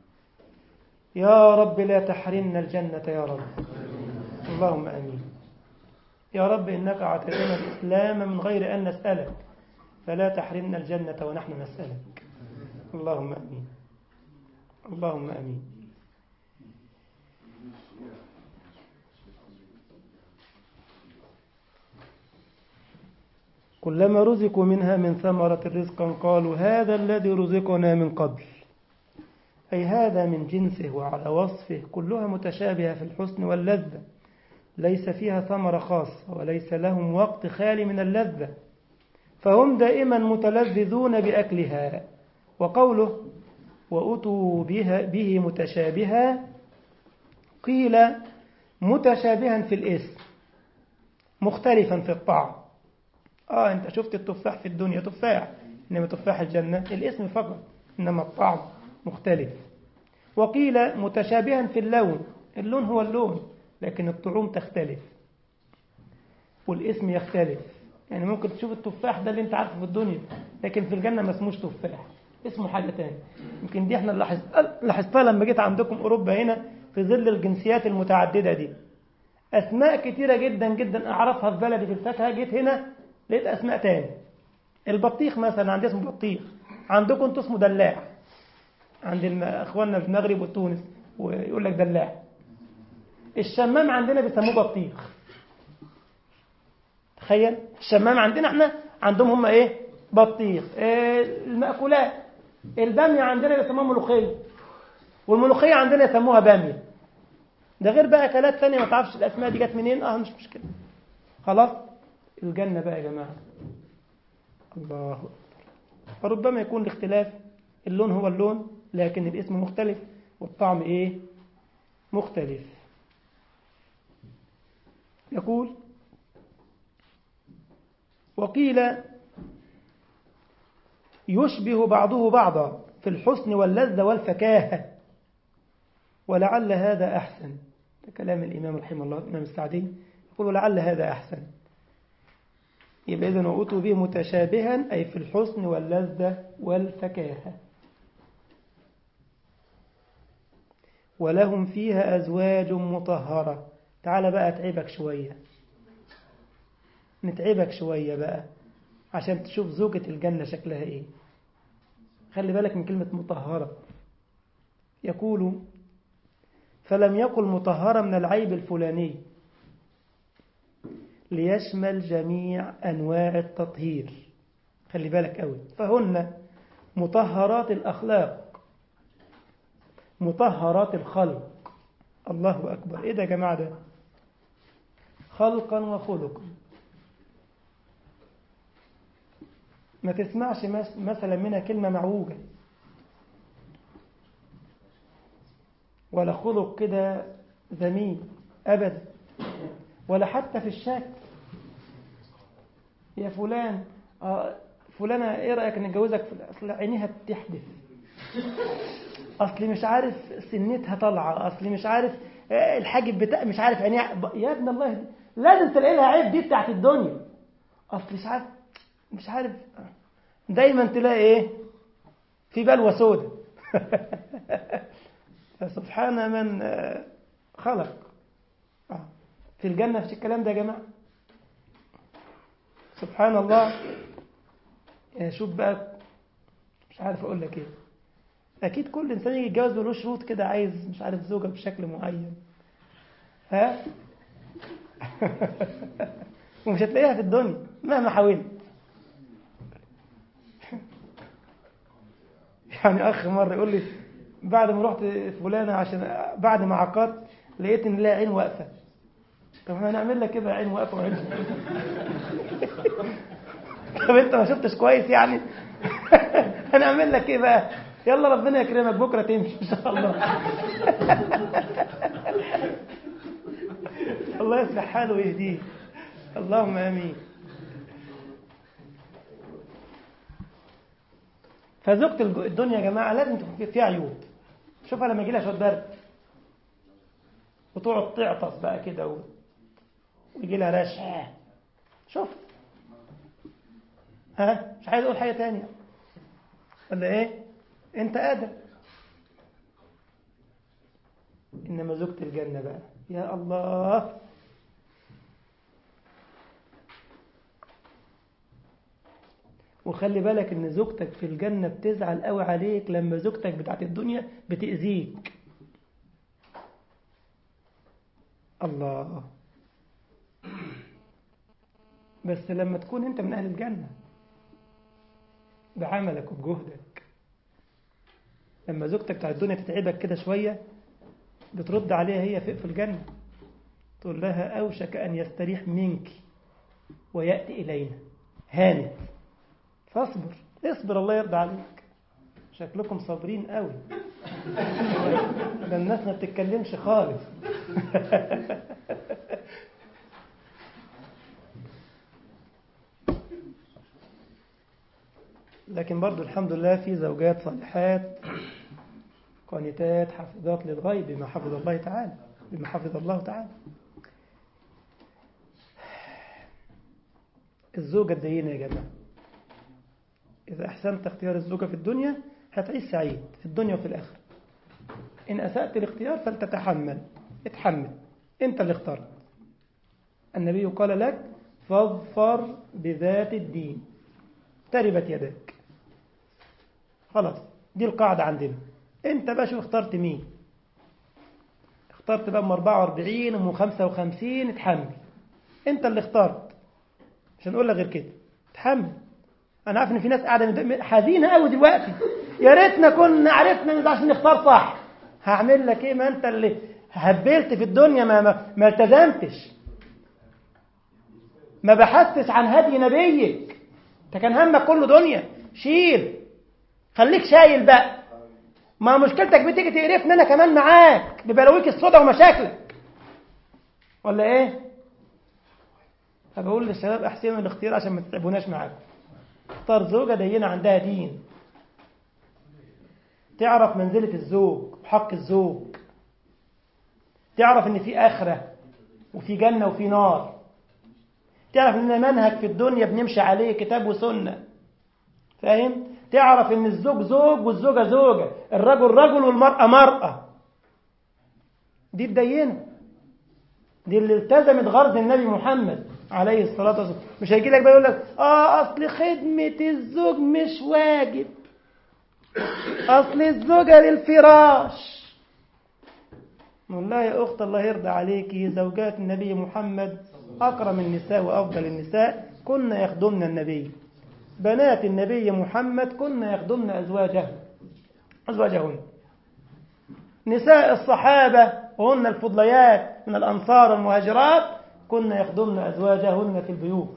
يا رب لا تحرمنا الجنة يا رب اللهم أمين يا رب إنك أعطيتنا الإسلام من غير أن نسألك فلا تحرمنا الجنة ونحن نسألك اللهم أمين اللهم أمين كلما رزقوا منها من ثمرة رزقا قالوا هذا الذي رزقنا من قبل أي هذا من جنسه وعلى وصفه كلها متشابهة في الحسن واللذة ليس فيها ثمرة خاصة وليس لهم وقت خالي من اللذة فهم دائما متلذذون بأكلها وقوله وأتوا بها به متشابها قيل متشابها في الاسم مختلفا في الطعم آه أنت شفت التفاح في الدنيا تفاح إنما تفاح الجنة الاسم فقط إنما الطعم مختلف وقيل متشابها في اللون اللون هو اللون لكن الطعوم تختلف والاسم يختلف يعني ممكن تشوف التفاح ده اللي انت عارفه في الدنيا لكن في الجنة ما اسموش تفاح اسمه حاجة تاني يمكن دي احنا لاحظتها لما جيت عندكم أوروبا هنا في ظل الجنسيات المتعددة دي أسماء كتيرة جدا جدا أعرفها في بلدي في الفاكهة جيت هنا لقيت أسماء تاني البطيخ مثلا عندي اسمه بطيخ عندكم انتوا اسمه دلاع عند اخواننا في المغرب وتونس ويقول لك دلاع الشمام عندنا بيسموه بطيخ تخيل الشمام عندنا احنا عندهم هم ايه بطيخ إيه المأكولات البامية عندنا بيسموها ملوخية والملوخية عندنا يسموها بامية ده غير بقى اكلات ثانيه ما تعرفش الاسماء دي جت منين اه مش مشكله خلاص الجنه بقى يا جماعه الله اكبر فربما يكون الاختلاف اللون هو اللون لكن الاسم مختلف والطعم ايه مختلف يقول وقيل يشبه بعضه بعضا في الحسن واللذة والفكاهة ولعل هذا أحسن ده كلام الإمام رحمه الله الإمام السعدي يقول ولعل هذا أحسن يبقى إذن وأتوا به متشابها أي في الحسن واللذة والفكاهة ولهم فيها أزواج مطهرة تعال بقى أتعبك شوية نتعبك شوية بقى عشان تشوف زوجة الجنة شكلها إيه خلي بالك من كلمة مطهرة يقول فلم يقل مطهرة من العيب الفلاني ليشمل جميع أنواع التطهير خلي بالك قوي فهن مطهرات الأخلاق مطهرات الخلق الله أكبر إيه ده يا جماعة ده خلقا وخلقا ما تسمعش مثلا منها كلمة معوجة ولا خلق كده ذميم أبدا ولا حتى في الشكل يا فلان آه فلانة ايه رأيك نتجوزك اصل عينيها بتحدث اصل مش عارف سنتها طالعة اصل مش عارف الحاجب بتاع مش عارف عينيها يا ابن الله لازم تلاقي لها عيب دي بتاعت الدنيا اصل مش عارف مش عارف دايما تلاقي ايه في بلوى سودة سبحان من خلق في الجنة في الكلام ده يا جماعة سبحان الله يعني شوف بقى مش عارف اقول لك ايه اكيد كل انسان يجي يتجوز له شروط كده عايز مش عارف زوجة بشكل معين ها ومش هتلاقيها في الدنيا مهما حاولت يعني اخ مره يقول لي بعد ما رحت فلانه عشان بعد ما عقدت لقيت ان لها عين واقفه طب هنعمل لك كده عين واقفه وعين طب انت ما شفتش كويس يعني هنعمل لك ايه بقى يلا ربنا يكرمك بكره تمشي ان شاء الله الله يصلح حاله ويهديه اللهم امين فزوجة الج- الدنيا يا جماعة لازم تكون فيها عيوب شوفها لما يجي لها شوية برد وتقعد تعطس بقى كده و... ويجي لها رشح شوف ها مش عايز اقول حاجة تانية ولا ايه انت قادر انما زوجة الجنة بقى يا الله وخلي بالك ان زوجتك في الجنة بتزعل قوي عليك لما زوجتك بتاعت الدنيا بتأذيك الله بس لما تكون انت من اهل الجنة بعملك وبجهدك لما زوجتك بتاعت الدنيا تتعبك كده شوية بترد عليها هي في في الجنة تقول لها أوشك أن يستريح منك ويأتي إلينا هانت فاصبر اصبر الله يرضى عليك شكلكم صابرين قوي ده الناس ما بتتكلمش خالص لكن برضو الحمد لله في زوجات صالحات قانتات حافظات للغيب بما حفظ الله تعالى بما حفظ الله تعالى الزوجة الدينة يا جماعة إذا أحسنت اختيار الزوجة في الدنيا هتعيش سعيد في الدنيا وفي الآخرة إن أسأت الاختيار فلتتحمل اتحمل أنت اللي اخترت النبي قال لك فاظفر بذات الدين تربت يدك خلاص دي القاعدة عندنا انت بقى شوف اخترت مين اخترت بقى ام 44 ام 55 اتحمل انت اللي اخترت مش هنقول لك غير كده اتحمل انا عارف ان في ناس قاعده مد- حزينه قوي دلوقتي يا ريتنا كنا عرفنا إن عشان نختار صح هعمل لك ايه ما انت اللي هبلت في الدنيا ما ما, ما التزمتش ما بحثتش عن هدي نبيك انت كان همك كله دنيا شيل خليك شايل بقى ما مشكلتك بتيجي تقرفني انا كمان معاك ببلاويك الصدى ومشاكلك ولا ايه فبقول للشباب احسنوا الاختيار عشان ما تتعبوناش معاكم اختار زوجة دينة عندها دين تعرف منزلة الزوج وحق الزوج تعرف ان في آخرة وفي جنة وفي نار تعرف ان منهج في الدنيا بنمشي عليه كتاب وسنة فاهم تعرف ان الزوج زوج والزوجة زوجة الرجل رجل والمرأة مرأة دي الدينة دي اللي التزمت غرض النبي محمد عليه الصلاة والسلام مش هيجي لك بقى يقول لك اه اصل خدمة الزوج مش واجب اصل الزوجة للفراش نقول لها يا اخت الله يرضى عليكي زوجات النبي محمد اكرم النساء وافضل النساء كن يخدمن النبي بنات النبي محمد كن يخدمن ازواجه ازواجهن نساء الصحابة وهن الفضليات من الأنصار والمهاجرات كن يخدمن أزواجهن في البيوت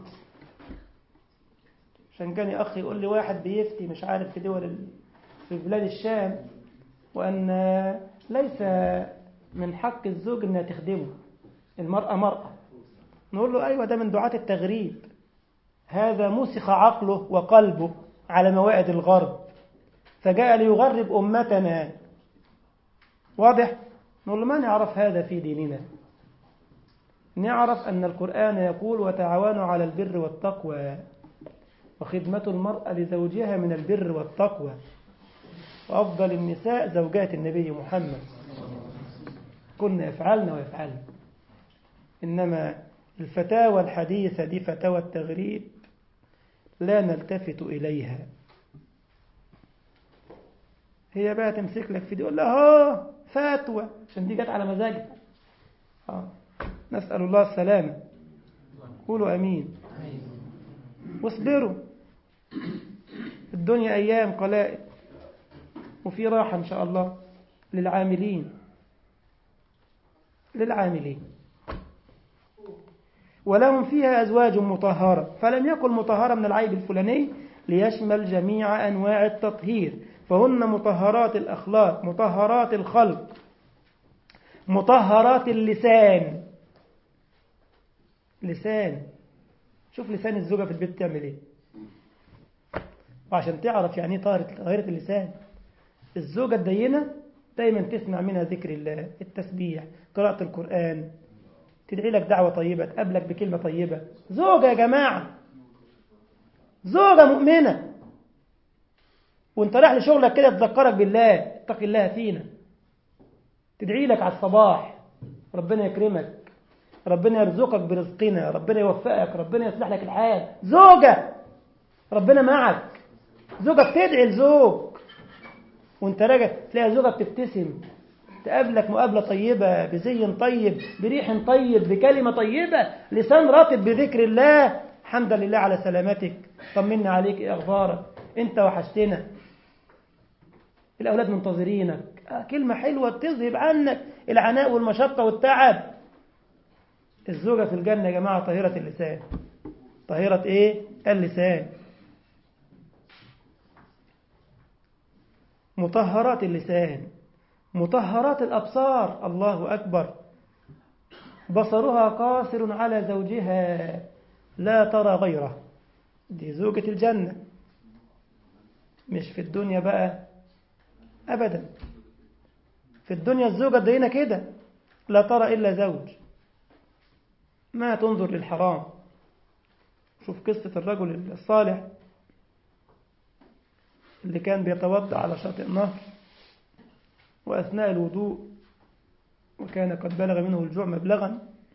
عشان كان أخي يقول لي واحد بيفتي مش عارف في دول ال- في بلاد الشام وأن ليس من حق الزوج أنها تخدمه المرأة مرأة نقول له أيوة ده من دعاة التغريب هذا مسخ عقله وقلبه على موائد الغرب فجاء ليغرب أمتنا واضح نقول له ما نعرف هذا في ديننا نعرف أن القرآن يقول وتعاونوا على البر والتقوى وخدمة المرأة لزوجها من البر والتقوى وأفضل النساء زوجات النبي محمد كنا يفعلن ويفعلن إنما الفتاوى الحديثة دي فتاوى التغريب لا نلتفت إليها هي بقى تمسك لك في دي يقول لها اه فتوى عشان دي جت على مزاجها اه نسأل الله السلامة قولوا أمين واصبروا الدنيا أيام قلائل وفي راحة إن شاء الله للعاملين للعاملين ولهم فيها أزواج مطهرة فلم يكن مطهرة من العيب الفلاني ليشمل جميع أنواع التطهير فهن مطهرات الأخلاق مطهرات الخلق مطهرات اللسان لسان شوف لسان الزوجة في البيت تعمل ايه وعشان تعرف يعني ايه طهرة طهيرة اللسان الزوجة الدينة دايما تسمع منها ذكر الله التسبيح قراءة القرآن تدعي لك دعوة طيبة تقابلك بكلمة طيبة زوجة يا جماعة زوجة مؤمنة وانت رايح لشغلك كده تذكرك بالله اتق الله فينا تدعي لك على الصباح ربنا يكرمك ربنا يرزقك برزقنا ربنا يوفقك ربنا يصلح لك الحال زوجة ربنا معك زوجة بتدعي لزوج وانت راجع تلاقي زوجة بتبتسم تقابلك مقابلة طيبة بزي طيب بريح طيب بكلمة طيبة لسان رطب بذكر الله الحمد لله على سلامتك طمنا عليك ايه اخبارك انت وحشتنا الاولاد منتظرينك آه كلمة حلوة تذهب عنك العناء والمشقة والتعب الزوجة في الجنة يا جماعة طاهرة اللسان طاهرة ايه اللسان مطهرات اللسان مطهرات الأبصار الله أكبر بصرها قاصر على زوجها لا ترى غيره دي زوجة الجنة مش في الدنيا بقى أبدا في الدنيا الزوجة الدينة كده لا ترى إلا زوج ما تنظر للحرام شوف قصة الرجل الصالح اللي كان بيتوضأ على شاطئ النهر وأثناء الوضوء وكان قد بلغ منه الجوع مبلغا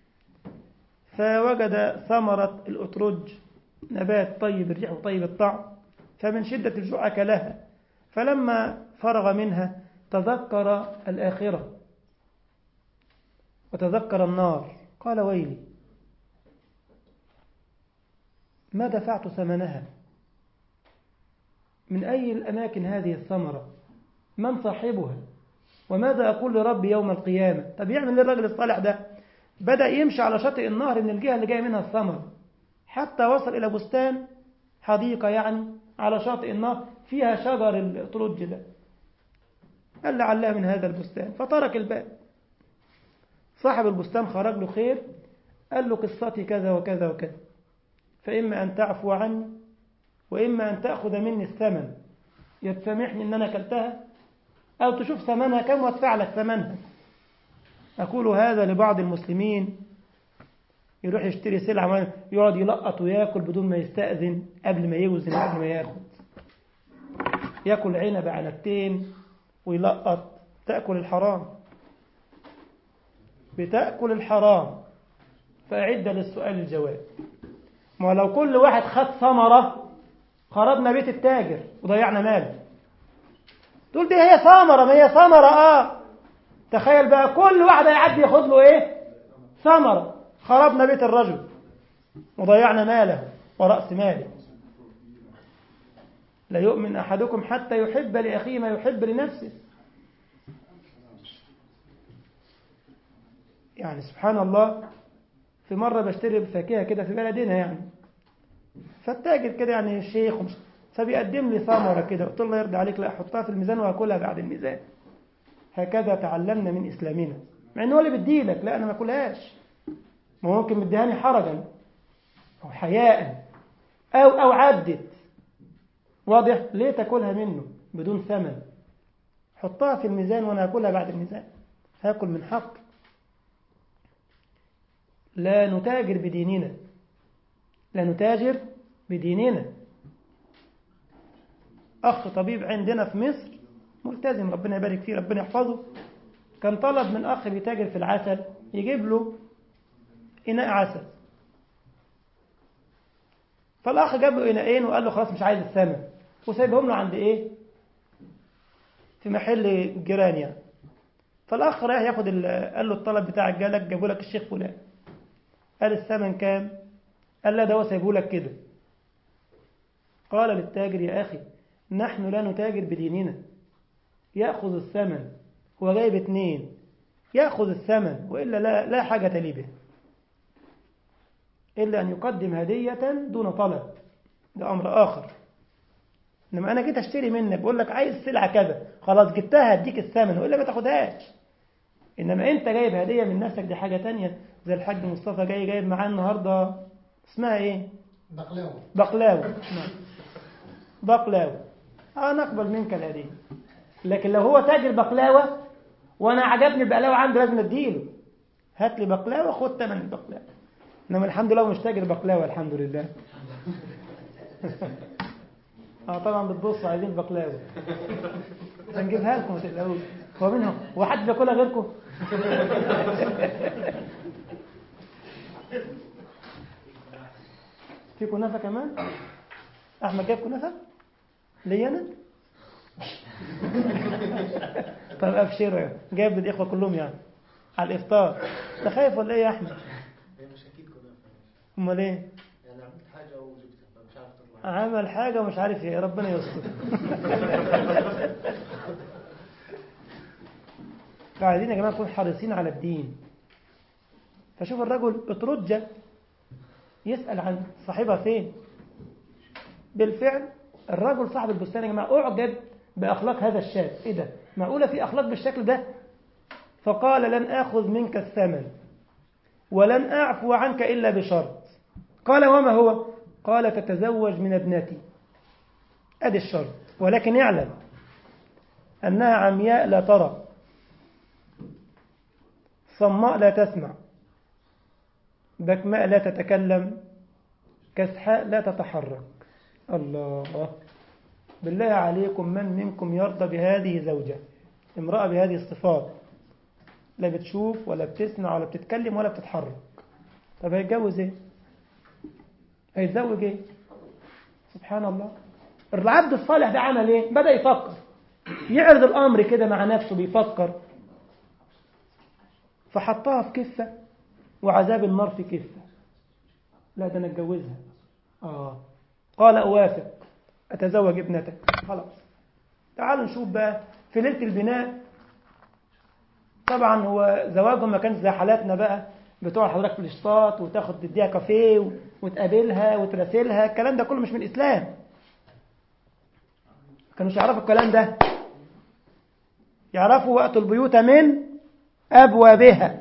فوجد ثمرة الأترج نبات طيب الريح وطيب الطعم فمن شدة الجوع أكلها فلما فرغ منها تذكر الآخرة وتذكر النار قال ويلي ما دفعت ثمنها من أي الأماكن هذه الثمرة من صاحبها وماذا أقول لربي يوم القيامة طب يعمل الرجل الصالح ده بدأ يمشي على شاطئ النهر من الجهة اللي جاي منها الثمر حتى وصل إلى بستان حديقة يعني على شاطئ النهر فيها شجر الطرج ده قال لعلها من هذا البستان فترك الباب صاحب البستان خرج له خير قال له قصتي كذا وكذا وكذا فإما أن تعفو عني وإما أن تأخذ مني الثمن يتسامحني أن أنا أكلتها أو تشوف ثمنها كم وادفع لك ثمنها أقول هذا لبعض المسلمين يروح يشتري سلعة يقعد يلقط وياكل بدون ما يستأذن قبل ما يوزن قبل ما ياخد ياكل عنب عنبتين ويلقط تأكل الحرام بتأكل الحرام فأعد للسؤال الجواب ما لو كل واحد خد ثمرة خربنا بيت التاجر وضيعنا ماله تقول دي هي ثمرة ما هي ثمرة اه تخيل بقى كل واحد هيعدي ياخد له ايه ثمرة خربنا بيت الرجل وضيعنا ماله ورأس ماله لا يؤمن أحدكم حتى يحب لأخيه ما يحب لنفسه يعني سبحان الله في مرة بشتري فاكهة كده في بلدنا يعني فالتاجر كده يعني الشيخ ومش فبيقدم لي ثمرة كده قلت له يرضي عليك لا أحطها في الميزان وأكلها بعد الميزان هكذا تعلمنا من إسلامنا مع إن هو اللي بيديلك لا أنا ما أكلهاش ما ممكن مديهاني حرجا أو حياء أو أو عدت واضح ليه تاكلها منه بدون ثمن حطها في الميزان وأنا أكلها بعد الميزان هاكل من حق لا نتاجر بديننا لا نتاجر بديننا أخ طبيب عندنا في مصر ملتزم ربنا يبارك فيه ربنا يحفظه كان طلب من أخ بيتاجر في العسل يجيب له إناء عسل فالأخ جاب له إناءين وقال له خلاص مش عايز الثمن وسايبهم له عند إيه في محل جيران يعني فالأخ رايح ياخد قال له الطلب بتاعك جالك جابوا لك الشيخ فلان قال الثمن كام قال لا ده هو سايبه لك كده قال للتاجر يا أخي نحن لا نتاجر بديننا يأخذ الثمن هو جايب اتنين يأخذ الثمن وإلا لا, لا حاجة لي به إلا أن يقدم هدية دون طلب ده أمر آخر انما انا جيت اشتري منك بقول لك عايز سلعه كذا خلاص جبتها هديك الثمن والا ما تاخدهاش انما انت جايب هديه من نفسك دي حاجه تانية زي الحاج مصطفى جاي جايب معاه النهارده اسمها ايه بقلاوة بقلاوه نعم. بقلاوه اه نقبل منك الهديه لكن لو هو تاجر بقلاوه وانا عجبني البقلاوه عنده لازم اديله هات لي بقلاوه خد ثمن البقلاوه انما الحمد لله هو مش تاجر بقلاوه الحمد لله اه طبعا بتبصوا عايزين بقلاوه هنجيبها لكم ما تقلقوش هو منهم هو حد بياكلها غيركم في كنافه كمان احمد جاب كنافه ليا انا طب ابشروا جايب الاخوه كلهم يعني على الافطار انت خايف ولا ايه يا احمد هي مش اكيد كنافه امال ايه يعني عملت حاجه وجبتها فمش عارف تطلع عمل حاجه ومش عارف ايه ربنا يستر عايزين يا جماعه نكون حريصين على الدين فشوف الرجل اترجى يسأل عن صاحبها فين بالفعل الرجل صاحب البستان يا جماعه اعجب باخلاق هذا الشاب ايه ده معقوله في اخلاق بالشكل ده فقال لن اخذ منك الثمن ولن اعفو عنك الا بشرط قال وما هو قال تتزوج من ابنتي ادي الشرط ولكن اعلم انها عمياء لا ترى صماء لا تسمع بكماء لا تتكلم كسحاء لا تتحرك الله بالله عليكم من منكم يرضى بهذه زوجة امرأة بهذه الصفات لا بتشوف ولا بتسمع ولا بتتكلم ولا بتتحرك طب هيتجوز ايه هيتزوج ايه سبحان الله العبد الصالح ده عمل ايه بدأ يفكر يعرض الأمر كده مع نفسه بيفكر فحطها في كفة وعذاب النار في كفة لا ده انا اتجوزها اه قال اوافق اتزوج ابنتك خلاص تعالوا نشوف بقى في ليله البناء طبعا هو زواجهم ما كانش زي حالاتنا بقى بتقعد حضرتك في الاشطاط وتاخد تديها كافيه و- وتقابلها وتراسلها الكلام ده كله مش من الاسلام ما كانوش يعرفوا الكلام ده يعرفوا وقت البيوت من ابوابها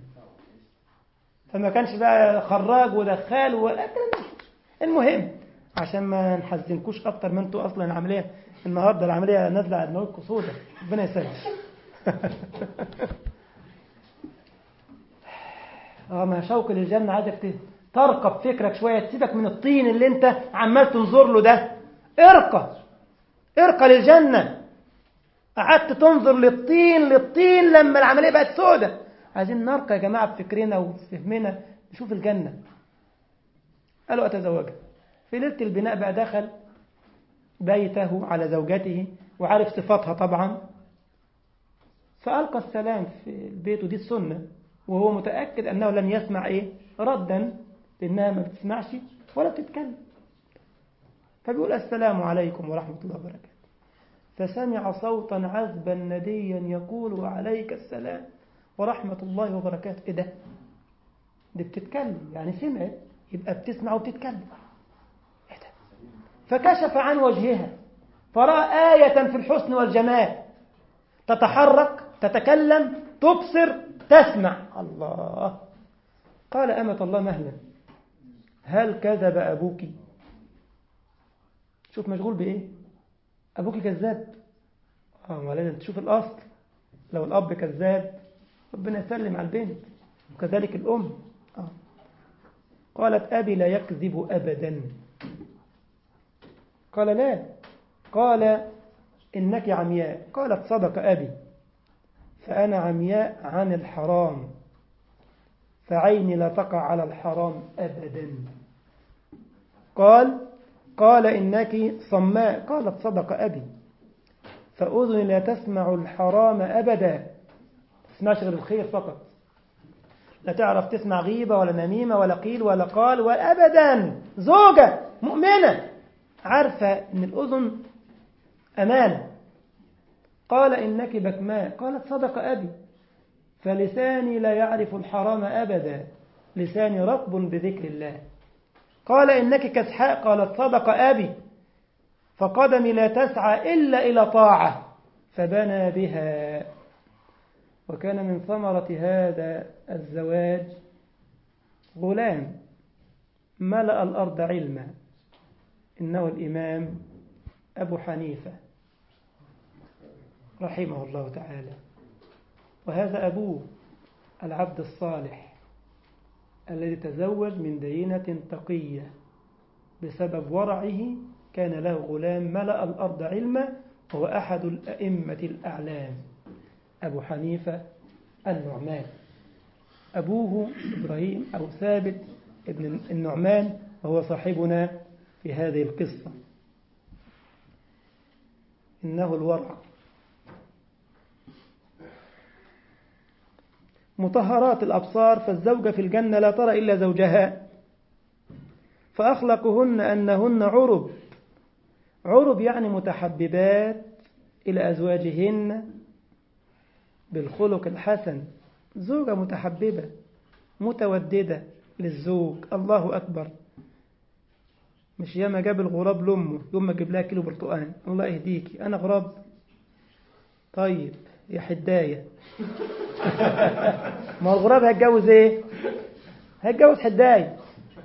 فما كانش بقى خراج ودخال ولا الكلام ده المهم عشان ما نحزنكوش اكتر ما انتوا اصلا العمليه النهارده العمليه نازله على دماغكم سودا ربنا يسلمك اه ما شوق للجنه عايزك ت- ترقب فكرك شويه تسيبك من الطين اللي انت عمال تنظر له ده ارقى ارقى للجنه قعدت تنظر للطين للطين لما العمليه بقت سودة عايزين نرقى يا جماعه بفكرنا وفهمنا نشوف الجنه قالوا اتزوجها في ليله البناء بقى دخل بيته على زوجته وعارف صفاتها طبعا فألقى السلام في البيت ودي السنة وهو متأكد أنه لن يسمع إيه ردا لأنها ما بتسمعش ولا بتتكلم فبيقول السلام عليكم ورحمة الله وبركاته فسمع صوتا عذبا نديا يقول وعليك السلام ورحمة الله وبركاته إيه ده؟ دي بتتكلم يعني سمعت يبقى بتسمع وبتتكلم إيه ده؟ فكشف عن وجهها فرأى آية في الحسن والجمال تتحرك تتكلم تبصر تسمع الله قال أمة الله مهلا هل كذب أبوك شوف مشغول بإيه أبوك كذاب آه ما لازم تشوف الأصل لو الأب كذاب ربنا يسلم على البنت وكذلك الأم آه. قالت أبي لا يكذب أبدا قال لا قال إنك عمياء قالت صدق أبي فأنا عمياء عن الحرام فعيني لا تقع على الحرام أبدا قال قال إنك صماء قالت صدق أبي فأذني لا تسمع الحرام أبدا تسمعش غير الخير فقط لا تعرف تسمع غيبة ولا نميمة ولا قيل ولا قال ولا أبدا زوجة مؤمنة عارفة أن الأذن أمانة قال إنك بكماء قالت صدق أبي فلساني لا يعرف الحرام أبدا لساني رطب بذكر الله قال إنك كسحاء قالت صدق أبي فقدمي لا تسعى إلا إلى طاعة فبنى بها وكان من ثمرة هذا الزواج غلام ملأ الأرض علما إنه الإمام أبو حنيفة رحمه الله تعالى وهذا أبوه العبد الصالح الذي تزوج من دينة تقية بسبب ورعه كان له غلام ملأ الأرض علما وهو أحد الأئمة الأعلام أبو حنيفة النعمان أبوه إبراهيم أو ثابت ابن النعمان وهو صاحبنا في هذه القصة إنه الورع مطهرات الأبصار فالزوجة في الجنة لا ترى إلا زوجها فأخلقهن أنهن عرب عرب يعني متحببات إلى أزواجهن بالخلق الحسن زوجة متحببة متوددة للزوج الله أكبر مش ياما جاب الغراب لأمه يوم ما جيب لها كيلو برتقان الله يهديكي أنا غراب طيب يا حداية ما هو الغراب هيتجوز ايه هيتجوز حداية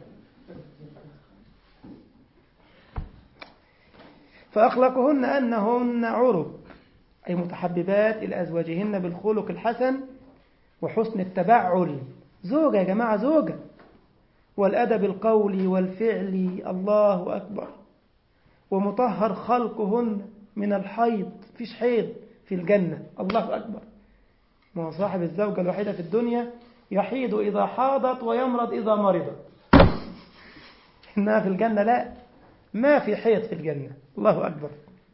فأخلقهن أنهن عرب أي متحببات إلى أزواجهن بالخلق الحسن وحسن التبعل زوجة يا جماعة زوجة والأدب القولي والفعلي الله أكبر ومطهر خلقهن من الحيض فيش حيض في الجنة الله أكبر ما هو صاحب الزوجة الوحيدة في الدنيا يحيض إذا حاضت ويمرض إذا مرضت إنها في الجنة لا ما في حيض في الجنة الله أكبر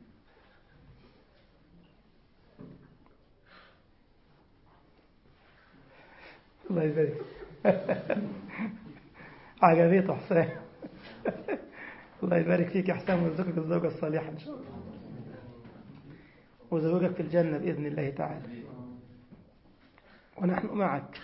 الله يبارك عجبته حسام الله يبارك فيك يا حسام ويرزقك الزوجة الصالحة إن شاء الله وزوجك في الجنة بإذن الله تعالى ونحن معك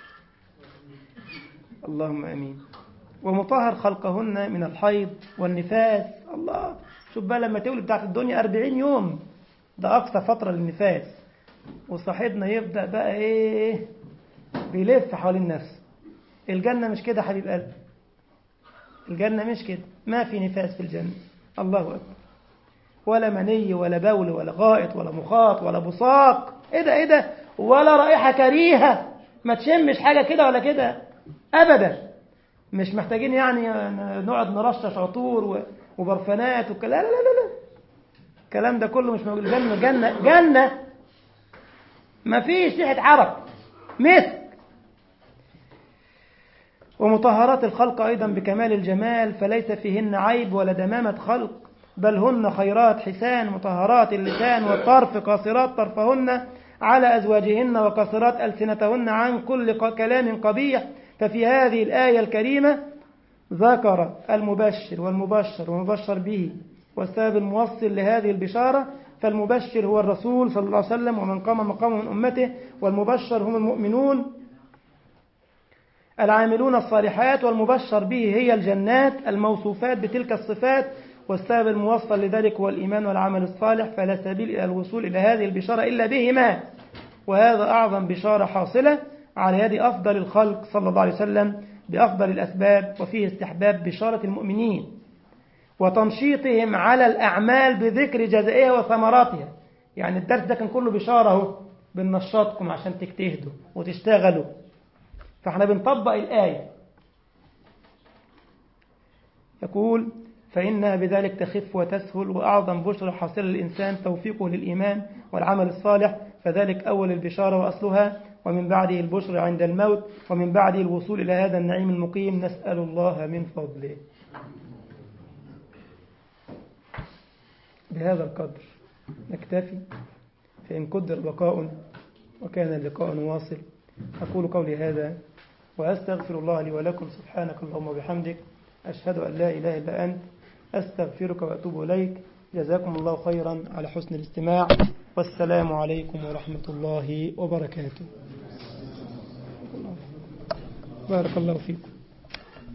اللهم أمين ومطهر خلقهن من الحيض والنفاس الله شوف بقى لما تولد بتاعت الدنيا أربعين يوم ده أقصى فترة للنفاس وصاحبنا يبدأ بقى إيه بيلف حوالين نفسه الجنة مش كده حبيب قلبي الجنة مش كده ما في نفاس في الجنة الله أكبر ولا مني ولا بول ولا غائط ولا مخاط ولا بصاق ايه ده ايه ده ولا رائحة كريهة ما تشمش حاجة كده ولا كده أبدا مش محتاجين يعني نقعد نرشش عطور وبرفانات وكلا لا لا لا لا الكلام ده كله مش موجود الجنة جنة جنة ما فيش ريحة عرق مسك ومطهرات الخلق أيضا بكمال الجمال فليس فيهن عيب ولا دمامة خلق بل هن خيرات حسان مطهرات اللسان والطرف قاصرات طرفهن على أزواجهن وقاصرات ألسنتهن عن كل كلام قبيح ففي هذه الآية الكريمة ذكر المبشر والمبشر والمبشر به والسبب الموصل لهذه البشارة فالمبشر هو الرسول صلى الله عليه وسلم ومن قام مقامه من أمته والمبشر هم المؤمنون العاملون الصالحات والمبشر به هي الجنات الموصوفات بتلك الصفات والسبب الموصل لذلك هو الإيمان والعمل الصالح فلا سبيل إلى الوصول إلى هذه البشارة إلا بهما وهذا أعظم بشارة حاصلة على يد أفضل الخلق صلى الله عليه وسلم بأفضل الأسباب وفيه استحباب بشارة المؤمنين وتنشيطهم على الأعمال بذكر جزائها وثمراتها يعني الدرس ده كان كله بشارة اهو بننشطكم عشان تجتهدوا وتشتغلوا فاحنا بنطبق الآية يقول فإنها بذلك تخف وتسهل وأعظم بشرى حاصلة للإنسان توفيقه للإيمان والعمل الصالح فذلك أول البشارة وأصلها ومن بعده البشرى عند الموت ومن بعده الوصول إلى هذا النعيم المقيم نسأل الله من فضله بهذا القدر نكتفي فإن قدر بقاء وكان اللقاء واصل أقول قولي هذا وأستغفر الله لي ولكم سبحانك اللهم وبحمدك أشهد أن لا إله إلا أنت أستغفرك وأتوب إليك جزاكم الله خيرا على حسن الاستماع والسلام عليكم ورحمة الله وبركاته بارك الله فيكم